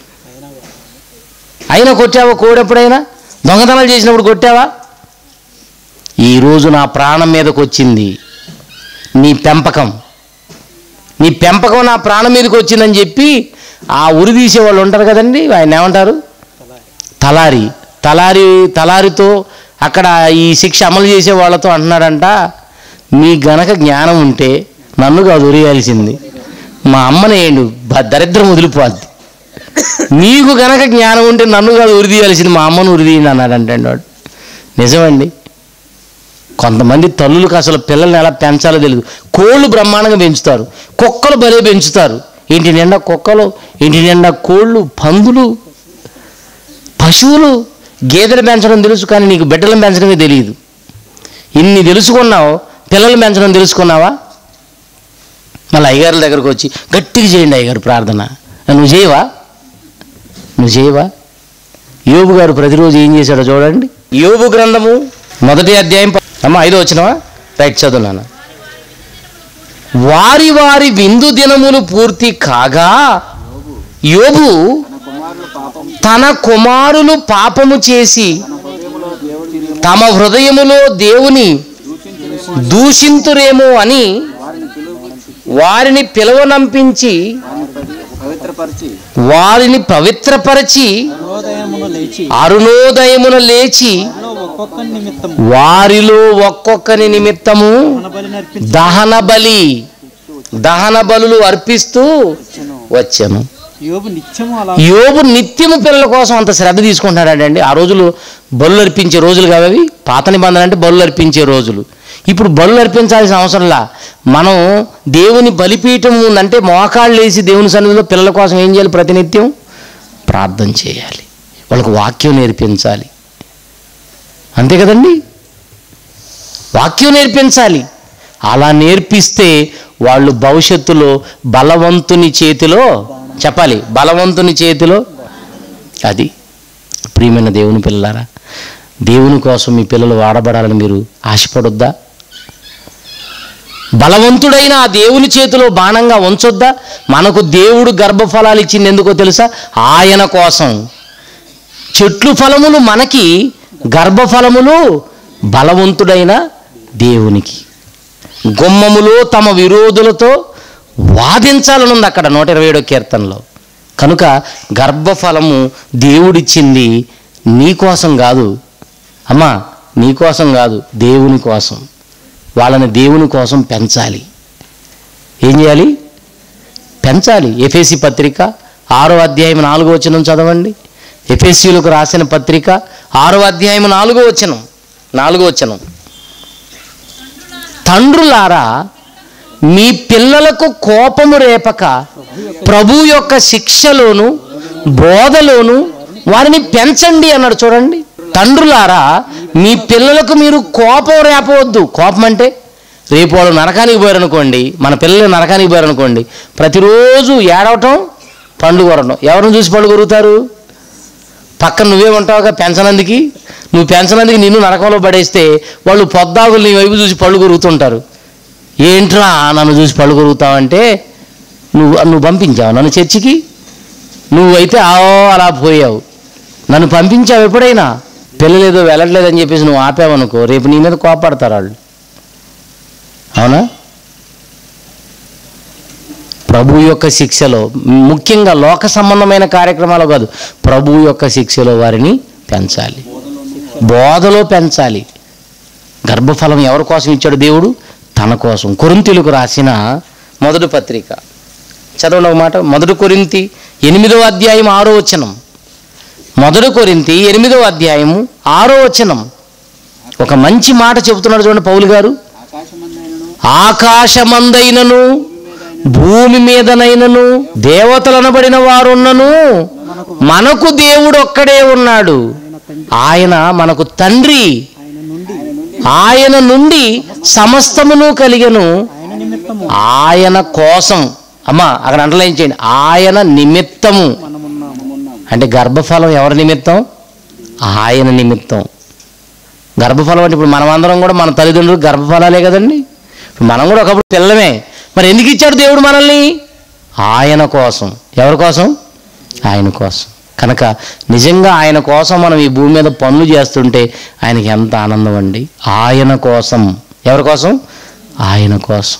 అయినా కొట్టావా కోడి ఎప్పుడైనా దొంగతనాలు చేసినప్పుడు కొట్టావా ఈరోజు నా ప్రాణం మీదకి వచ్చింది నీ పెంపకం నీ పెంపకం నా ప్రాణం మీదకి వచ్చిందని చెప్పి ఆ ఉరి తీసే వాళ్ళు ఉంటారు కదండి ఆయన ఏమంటారు తలారి తలారి తలారితో అక్కడ ఈ శిక్ష అమలు చేసే వాళ్ళతో అంటున్నాడంట మీ గనక జ్ఞానం ఉంటే నన్ను కాదు ఉరియాల్సింది మా అమ్మనేయండు బ- దరిద్రం వదిలిపోద్ది నీకు గనక జ్ఞానం ఉంటే నన్ను కాదు ఉరి తీయాల్సింది మా అమ్మను ఉరి తీయండి అన్నాడంటే వాడు నిజమండి కొంతమంది తల్లులకు అసలు పిల్లల్ని ఎలా పెంచాలో తెలియదు కోళ్ళు బ్రహ్మాండంగా పెంచుతారు కుక్కలు భలే పెంచుతారు ఇంటి నిండా కుక్కలు ఇంటి నిండా కోళ్ళు పందులు పశువులు గేదెలు పెంచడం తెలుసు కానీ నీకు బిడ్డలను పెంచడమే తెలియదు ఇన్ని తెలుసుకున్నావు పిల్లలు పెంచడం తెలుసుకున్నావా మళ్ళీ అయ్యగారుల దగ్గరకు వచ్చి గట్టిగా చేయండి అయ్యగారు ప్రార్థన నువ్వు చేయవా నువ్వు చేయవా యోబు గారు ప్రతిరోజు ఏం చేశాడో చూడండి యోబు గ్రంథము మొదటి అధ్యాయం ప- అమ్మ ఐదో వచ్చినవా రైట్ చదువున్నాను వారి వారి విందు దినములు పూర్తి కాగా యోబు తన కుమారుల తన కుమారులు పాపం పాపము చేసి తన హృదయములో దేవుడిని తమ హృదయములో దేవుని దూషించి దూషింతురేమో అని వారిని పిలువ వారిని పిలువనంపించి వారిని పవి- పవిత్రపరిచి వారిని పవిత్రపరచి అరుణోదయమున లేచి అరుణోదయమున లేచి లో ఒక్కొక్క నిమిత్తం వారిలో ఒక్కొక్కని నిమిత్తము మన బలి నర్పించి దహన బలి దహన బలులు అర్పిస్తూ వచ్చాను యోబు నిత్యము అలా యోబు నిత్యము పిల్లల కోసం అంత శ్రద్ధ తీసుకుంటున్నాడండి ఆ రోజులు బలు అర్పించే రోజులు కావు అవి పాత నిబంధన అంటే బలు అర్పించే రోజులు ఇప్పుడు బలు అర్పించాల్సిన అవసరంలా మనం దేవుని బలిపీఠం ఉందంటే మోకాళ్ళు వేసి దేవుని సన్నిధిలో పిల్లల కోసం ఏం చేయాలి ప్రతినిత్యం ప్రార్థన చేయాలి వాళ్ళకు వాక్యం నేర్పించాలి అంతే కదండి వాక్యం నేర్పించాలి అలా నేర్పిస్తే వాళ్ళు భవిష్యత్తులో బలవంతుని చేతిలో చెప్పాలి బలవంతుని చేతిలో అది ప్రియమైన దేవుని పిల్లలారా దేవుని కోసం మీ పిల్లలు వాడబడాలని మీరు ఆశపడొద్దా బలవంతుడైన ఆ దేవుని చేతిలో బాణంగా ఉంచొద్దా మనకు దేవుడు గర్భఫలాలు ఇచ్చింది ఎందుకో తెలుసా ఆయన కోసం చెట్లు ఫలములు మనకి గర్భఫలములు బలవంతుడైన దేవునికి గుమ్మములో తమ విరోధులతో వాదించాలనుంది అక్కడ నూట ఇరవై ఏడో కీర్తనలో కనుక గర్భఫలము దేవుడిచ్చింది నీ కోసం కాదు అమ్మా నీ కోసం కాదు దేవుని కోసం వాళ్ళని దేవుని కోసం పెంచాలి ఏం చేయాలి పెంచాలి ఎఫేసి పత్రిక ఆరో అధ్యాయం నాలుగో వచనం చదవండి ఎఫేసీలకు రాసిన పత్రిక ఆరో అధ్యాయం నాలుగో వచనం నాలుగో వచనం తండ్రులారా మీ పిల్లలకు కోపము రేపక ప్రభు యొక్క శిక్షలోను బోధలోను వారిని పెంచండి అన్నాడు చూడండి తండ్రులారా మీ పిల్లలకు మీరు కోపం రేపవద్దు కోపం అంటే రేపు వాళ్ళు నరకానికి పోయారనుకోండి మన పిల్లలు నరకానికి పోయారనుకోండి ప్రతిరోజు ఏడవటం పండు కొరటం ఎవరిని చూసి పళ్ళు కొరుకుతారు పక్కన నువ్వే ఉంటావుగా పెంచనందుకి నువ్వు పెంచనందుకు నిన్ను నరకంలో పడేస్తే వాళ్ళు పొద్దాకులు నీ వైపు చూసి పళ్ళు కొరుకుతుంటారు ఏంట్రా నన్ను చూసి పళ్ళు కొరుకుతావంటే నువ్వు నువ్వు పంపించావు నన్ను చర్చికి నువ్వైతే ఆ అలా పోయావు నన్ను పంపించావు ఎప్పుడైనా పిల్లలు ఏదో వెళ్ళట్లేదని చెప్పేసి నువ్వు ఆపావనుకో రేపు నీ మీద కోపడతారు వాళ్ళు అవునా ప్రభు యొక్క శిక్షలో ముఖ్యంగా లోక సంబంధమైన కార్యక్రమాలు కాదు ప్రభు యొక్క శిక్షలో వారిని పెంచాలి బోధలో పెంచాలి గర్భఫలం ఎవరి కోసం ఇచ్చాడు దేవుడు తన కోసం కొరింతీలకు రాసిన మొదటి పత్రిక చదవండి ఒక మాట మొదటి కొరింతి ఎనిమిదవ అధ్యాయం ఆరో వచనం మొదటి కొరింతి ఎనిమిదవ అధ్యాయము ఆరో వచనం ఒక మంచి మాట చెబుతున్నాడు చూడండి పౌలు గారు ఆకాశమందైనను ఆకాశమందైనను భూమి మీదనైనను దేవతలు అనబడిన వారున్నను మనకు దేవుడు ఒక్కడే ఉన్నాడు ఆయన మనకు తండ్రి ఆయన నుండి ఆయన నుండి సమస్తమును కలిగను ఆయన నిమిత్తము ఆయన కోసం అమ్మా అక్కడ అండర్లైన్ చేయండి ఆయన నిమిత్తము మనమున్నాము అంటే గర్భఫలం ఎవరి నిమిత్తం ఆయన నిమిత్తం గర్భఫలం అంటే ఇప్పుడు మనమందరం కూడా మన తల్లిదండ్రులు గర్భఫలాలే కదండి ఇప్పుడు మనం కూడా ఒకప్పుడు పిల్లమే మరి ఎందుకు ఇచ్చాడు దేవుడు మనల్ని ఆయన కోసం ఎవరి కోసం ఆయన కోసం కనుక నిజంగా ఆయన కోసం మనం ఈ భూమి మీద పనులు చేస్తుంటే ఆయనకి ఎంత ఆనందం అండి ఆయన కోసం ఎవరి కోసం ఆయన కోసం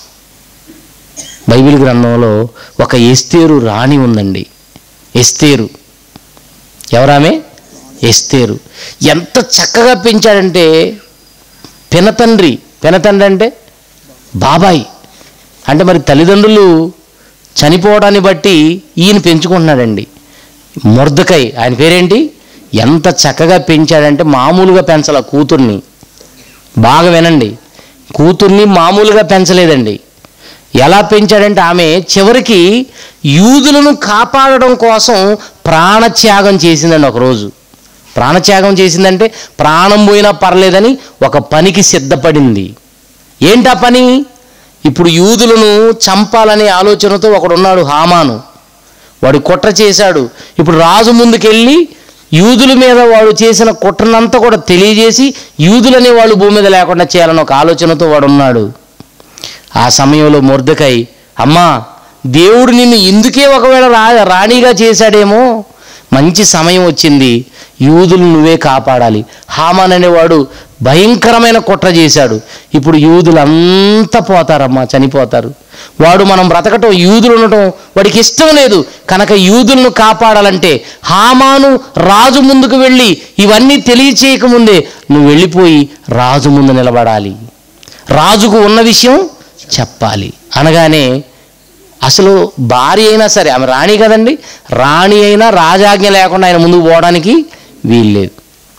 బైబిల్ గ్రంథంలో ఒక ఎస్తేరు రాణి ఉందండి ఎస్తేరు ఎవరామె ఎస్తేరు ఎంత చక్కగా పెంచాడంటే పినతండ్రి పినతండ్రి అంటే బాబాయ్ అంటే మరి తల్లిదండ్రులు చనిపోవడాన్ని బట్టి ఈయన పెంచుకుంటున్నాడండి మొర్దకై ఆయన పేరేంటి ఎంత చక్కగా పెంచాడంటే మామూలుగా పెంచాల కూతుర్ని బాగా వినండి కూతుర్ని మామూలుగా పెంచలేదండి ఎలా పెంచాడంటే ఆమె చివరికి యూదులను కాపాడడం కోసం ప్రాణత్యాగం చేసిందండి ఒకరోజు ప్రాణత్యాగం చేసిందంటే ప్రాణం పోయినా పర్లేదని ఒక పనికి సిద్ధపడింది ఏంటా పని ఇప్పుడు యూదులను చంపాలనే ఆలోచనతో ఒకడున్నాడు హామాను వాడు కుట్ర చేశాడు ఇప్పుడు రాజు ముందుకెళ్ళి యూదుల మీద వాడు చేసిన కుట్రనంతా కూడా తెలియజేసి యూదులనే వాళ్ళు భూమి మీద లేకుండా చేయాలని ఒక ఆలోచనతో వాడు ఉన్నాడు ఆ సమయంలో మొర్దకై అమ్మా దేవుడు నిన్ను ఇందుకే ఒకవేళ రా రాణిగా చేశాడేమో మంచి సమయం వచ్చింది యూదులు నువ్వే కాపాడాలి హామాన్ అనేవాడు భయంకరమైన కుట్ర చేశాడు ఇప్పుడు యూదులు అంతా పోతారమ్మా చనిపోతారు వాడు మనం బ్రతకటం యూదులు ఉండటం వాడికి ఇష్టం లేదు కనుక యూదులను కాపాడాలంటే హామాను రాజు ముందుకు వెళ్ళి ఇవన్నీ తెలియచేయకముందే నువ్వు వెళ్ళిపోయి రాజు ముందు నిలబడాలి రాజుకు ఉన్న విషయం చెప్పాలి అనగానే అసలు భార్య అయినా సరే ఆమె రాణి కదండి రాణి అయినా రాజాజ్ఞ లేకుండా ఆయన ముందుకు పోవడానికి వీల్లేదు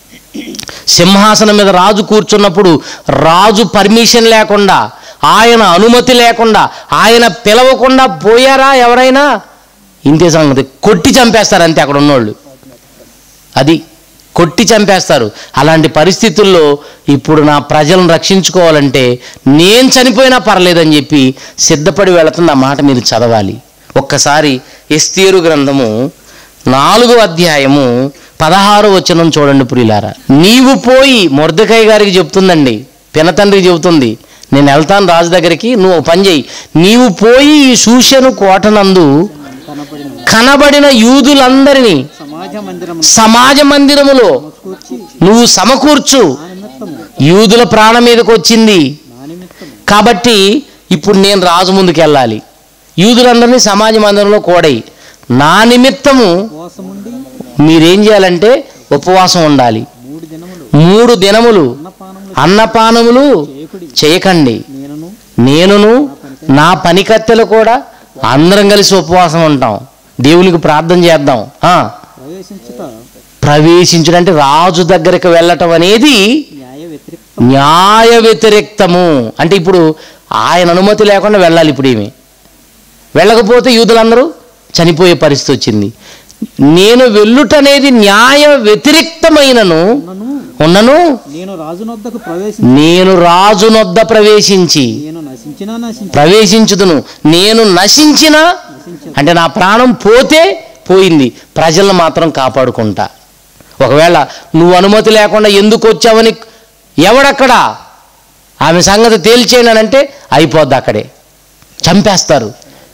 సింహాసనం మీద రాజు కూర్చున్నప్పుడు రాజు పర్మిషన్ లేకుండా ఆయన అనుమతి లేకుండా ఆయన పిలవకుండా పోయారా ఎవరైనా ఇంతే సంగతి కొట్టి చంపేస్తారు అంతే అక్కడ ఉన్నోళ్ళు అది కొట్టి చంపేస్తారు అలాంటి పరిస్థితుల్లో ఇప్పుడు నా ప్రజలను రక్షించుకోవాలంటే నేను చనిపోయినా పర్లేదని చెప్పి సిద్ధపడి వెళుతుంది ఆ మాట మీరు చదవాలి ఒక్కసారి ఎస్తేరు గ్రంథము నాలుగో అధ్యాయము పదహారు వచనం చూడండి పురిలారా నీవు పోయి మొర్దకాయ గారికి చెప్తుందండి పినతండ్రికి చెబుతుంది నేను వెళ్తాను రాజు దగ్గరికి నువ్వు ఒక పని చేయి నీవు పోయి ఈ సూషను కోటనందు కనపడిన కనబడిన యూదులందరినీ సమాజ మందిరం సమాజ మందిరములో కూర్చి నువ్వు సమకూర్చు నా నిమిత్తము యూదుల ప్రాణం మీదకి వచ్చింది నా నిమిత్తము కాబట్టి ఇప్పుడు నేను రాజు ముందుకు వెళ్ళాలి యూదులందరినీ సమాజ మందిరంలో కోడై నా నిమిత్తము ఉపవాసముండి మీరేం చేయాలంటే ఉపవాసం ఉండాలి మూడు దినములు మూడు దినములు అన్నపానములు అన్నపానములు చేయకుడి చేయకండి నేనును నేనును నా పనికత్తెలు కూడా అందరం కలిసి ఉపవాసం ఉంటాం దేవునికి ప్రార్థన చేద్దాం ఆ, ప్రవేశించుట ప్రవేశించడం అంటే రాజు దగ్గరికి వెళ్ళటం అనేది న్యాయ వ్యతిరేక్త న్యాయ వ్యతిరేక్తము అంటే ఇప్పుడు ఆయన అనుమతి లేకుండా వెళ్ళాలి ఇప్పుడు ఏమి వెళ్ళకపోతే యూదులందరూ చనిపోయే పరిస్థితి వచ్చింది నేను వెళ్ళుటనేది న్యాయ వ్యతిరేక్తమైనను ఉన్నను ఉన్నను నేను రాజునొద్దకు ప్రవేశి నేను రాజునొద్ద ప్రవేశించి నేను నశించినా నశించి ప్రవేశించుదును నేను నశించినా నశించదు అంటే నా ప్రాణం పోతే పోయింది ప్రజలను మాత్రం కాపాడుకుంటా ఒకవేళ నువ్వు అనుమతి లేకుండా ఎందుకు వచ్చావని ఎవడక్కడా ఆమె సంగతి తేల్చేయనంటే అయిపోద్ది అక్కడే చంపేస్తారు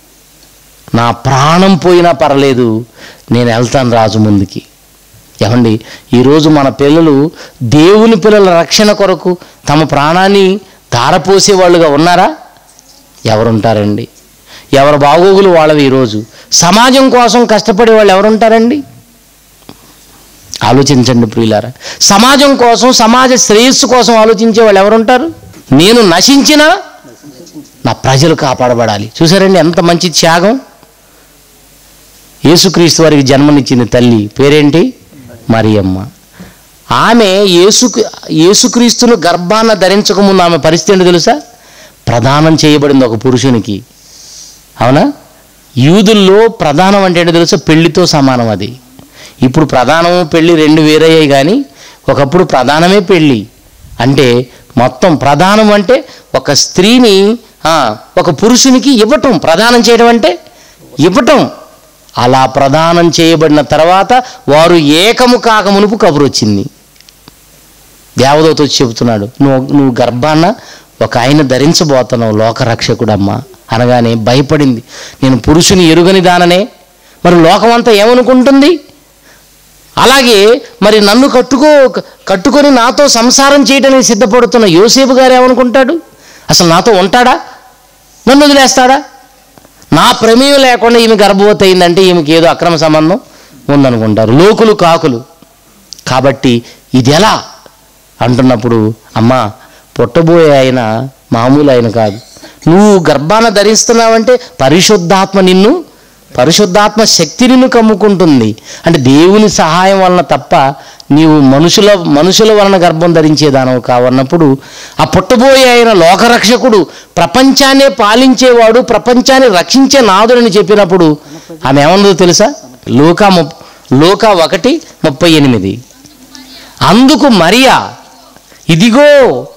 నా ప్రాణం పోయినా పర్లేదు నేను వెళ్తాను రాజు ముందుకి ఏమండి ఈరోజు మన పిల్లలు దేవుని పిల్లల రక్షణ కొరకు తమ ప్రాణాన్ని ధారపోసే వాళ్ళుగా ఉన్నారా ఎవరుంటారండి ఎవరి బాగోగులు వాళ్ళవి ఈరోజు సమాజం కోసం కష్టపడే వాళ్ళు ఎవరుంటారండి ఆలోచించండి ప్రియులారా సమాజం కోసం సమాజ శ్రేయస్సు కోసం ఆలోచించే వాళ్ళు ఎవరుంటారు నేను నశించినా నా ప్రజలు కాపాడబడాలి చూసారండి ఎంత మంచి త్యాగం యేసుక్రీస్తు వారికి జన్మనిచ్చింది తల్లి పేరేంటి మరియమ్మ ఆమె యేసు యేసుక్రీస్తును గర్భాన ధరించకముందు ఆమె పరిస్థితి ఏంటో తెలుసా ప్రదానం చేయబడింది ఒక పురుషునికి అవునా యూదుల్లో ప్రధానం అంటే ఏంటో తెలుసా పెళ్లితో సమానం అది ఇప్పుడు ప్రధానము పెళ్లి రెండు వేరయ్యాయి కానీ ఒకప్పుడు ప్రధానమే పెళ్ళి అంటే మొత్తం ప్రధానం అంటే ఒక స్త్రీని ఆ, ఒక పురుషునికి ఇవ్వటం ప్రదానం చేయడం అంటే ఇవ్వటం అలా ప్రదానం చేయబడిన తర్వాత వారు ఏకము కాక మునుపు కబురు వచ్చింది దేవదూత వచ్చి చెబుతున్నాడు నువ్వు నువ్వు గర్భాన ఒక ఆయన ధరించబోతున్నావు లోకరక్షకుడమ్మా అనగానే భయపడింది నేను పురుషుని ఎరుగని దాననే మరి లోకమంతా ఏమనుకుంటుంది అలాగే మరి నన్ను కట్టుకో కట్టుకొని నాతో సంసారం చేయడానికి సిద్ధపడుతున్న యోసేపు గారు ఏమనుకుంటాడు అసలు నాతో ఉంటాడా నన్ను వదిలేస్తాడా నా ప్రమేయం లేకుండా ఈమె గర్భవతి అయిందంటే ఈమెకి ఏదో అక్రమ సంబంధం ఉందనుకుంటారు లోకులు కాకులు కాబట్టి ఇది ఎలా అంటున్నప్పుడు అమ్మా పుట్టబోయే ఆయన మామూలు ఆయన కాదు నువ్వు గర్భాన ధరిస్తున్నావంటే పరిశుద్ధాత్మ నిన్ను పరిశుద్ధాత్మ శక్తి నిన్ను కమ్ముకుంటుంది అంటే దేవుని సహాయం వలన తప్ప నీవు మనుషుల మనుషుల వలన గర్భం ధరించేదానవు కావన్నప్పుడు ఆ పుట్టబోయే ఆయన లోకరక్షకుడు ప్రపంచాన్నే పాలించేవాడు ప్రపంచాన్ని రక్షించే నాదుడని చెప్పినప్పుడు ఆమె ఏమన్నదో తెలుసా లోకా ముప్ లోకా ఒకటి ముప్పై ఎనిమిది అందుకు మరియా ఇదిగో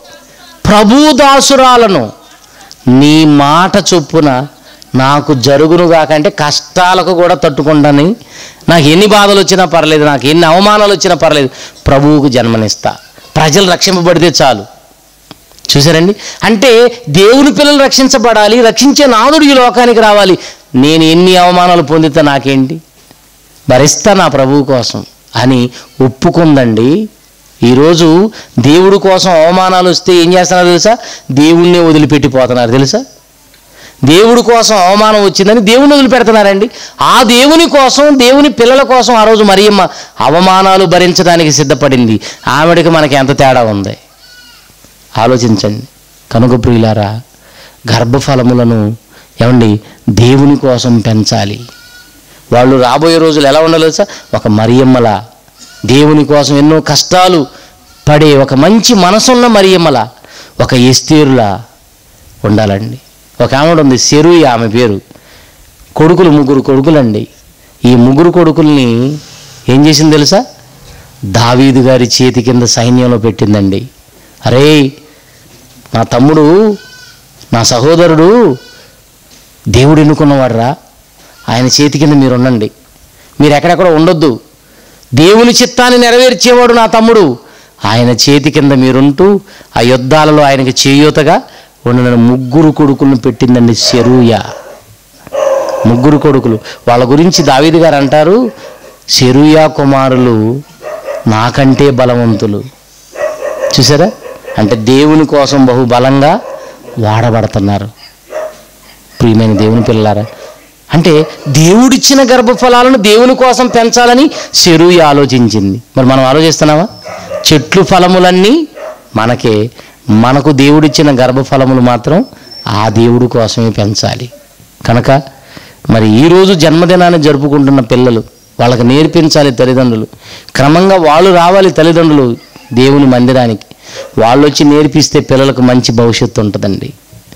ప్రభుదాసురాలను నీ మాట చొప్పున నాకు జరుగునుగాక అంటే కష్టాలకు కూడా తట్టుకుంటాని నాకు ఎన్ని బాధలు వచ్చినా పర్లేదు నాకు ఎన్ని అవమానాలు వచ్చినా పర్లేదు ప్రభువుకు జన్మనిస్తా ప్రజలు రక్షింపబడితే చాలు చూసారండి అంటే దేవుని పిల్లలు రక్షించబడాలి రక్షించే నాదుడు ఈ లోకానికి రావాలి నేను ఎన్ని అవమానాలు పొందితే నాకేంటి భరిస్తా నా ప్రభువు కోసం అని ఒప్పుకుందండి ఈరోజు దేవుడి కోసం అవమానాలు వస్తే ఏం చేస్తున్నారు తెలుసా దేవుణ్ణి వదిలిపెట్టిపోతున్నారు తెలుసా దేవుడి కోసం అవమానం వచ్చిందని దేవుని వదిలిపెడుతున్నారండి ఆ దేవుని కోసం దేవుని పిల్లల కోసం ఆ రోజు మరియమ్మ అవమానాలు భరించడానికి సిద్ధపడింది ఆవిడకి మనకి ఎంత తేడా ఉంది ఆలోచించండి కనుక ప్రియులారా గర్భఫలములను ఏమండి దేవుని కోసం పెంచాలి వాళ్ళు రాబోయే రోజులు ఎలా ఉండాలో తెలుసా ఒక మరియమ్మల దేవుని కోసం ఎన్నో కష్టాలు పడే ఒక మంచి మనసున్న మరియమ్మల ఒక ఎస్తేరులా ఉండాలండి ఒక ఆవిడ ఉంది సెరుయి ఆమె పేరు కొడుకులు ముగ్గురు కొడుకులండి ఈ ముగ్గురు కొడుకుల్ని ఏం చేసింది తెలుసా దావీదు గారి చేతి కింద సైన్యంలో పెట్టిందండి అరే నా తమ్ముడు నా సహోదరుడు దేవుడు ఎన్నుకున్నవాడురా ఆయన చేతి కింద మీరు ఉండండి మీరు ఎక్కడెక్కడ ఉండొద్దు దేవుని చిత్తాన్ని నెరవేర్చేవాడు నా తమ్ముడు ఆయన చేతి కింద మీరుంటూ ఆ యుద్ధాలలో ఆయనకి చేయూతగా ఉండిన ముగ్గురు కొడుకులను పెట్టిందండి శరూయ ముగ్గురు కొడుకులు వాళ్ళ గురించి దావీదు గారు అంటారు శరూయ కుమారులు నాకంటే బలవంతులు చూసారా అంటే దేవుని కోసం బహు బలంగా వాడబడుతున్నారు ప్రియమైన దేవుని పిల్లలారా అంటే దేవుడిచ్చిన గర్భఫలాలను దేవుని కోసం పెంచాలని చెరువు ఆలోచించింది మరి మనం ఆలోచిస్తున్నావా చెట్లు ఫలములన్నీ మనకే మనకు దేవుడిచ్చిన గర్భఫలములు మాత్రం ఆ దేవుడి కోసమే పెంచాలి కనుక మరి ఈరోజు జన్మదినాన్ని జరుపుకుంటున్న పిల్లలు వాళ్ళకి నేర్పించాలి తల్లిదండ్రులు క్రమంగా వాళ్ళు రావాలి తల్లిదండ్రులు దేవుని మందిరానికి వాళ్ళు వచ్చి నేర్పిస్తే పిల్లలకు మంచి భవిష్యత్తు ఉంటుందండి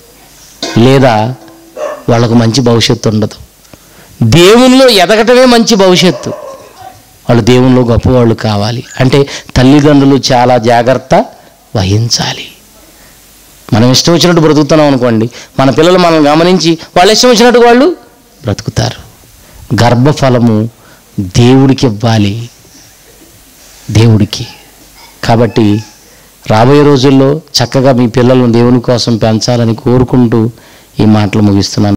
లేదా వాళ్ళకు మంచి భవిష్యత్తు ఉండదు దేవునిలో ఎదగటమే మంచి భవిష్యత్తు వాళ్ళు దేవునిలో గొప్పవాళ్ళు కావాలి అంటే తల్లిదండ్రులు చాలా జాగ్రత్త వహించాలి మనం ఇష్టం వచ్చినట్టు బ్రతుకుతున్నాం అనుకోండి మన పిల్లలు మనం గమనించి వాళ్ళు ఇష్టం వచ్చినట్టు వాళ్ళు బ్రతుకుతారు గర్భఫలము దేవుడికి ఇవ్వాలి దేవుడికి కాబట్టి రాబోయే రోజుల్లో చక్కగా మీ పిల్లలను దేవుని కోసం పెంచాలని కోరుకుంటూ ఈ మాటలు ముగిస్తున్నాను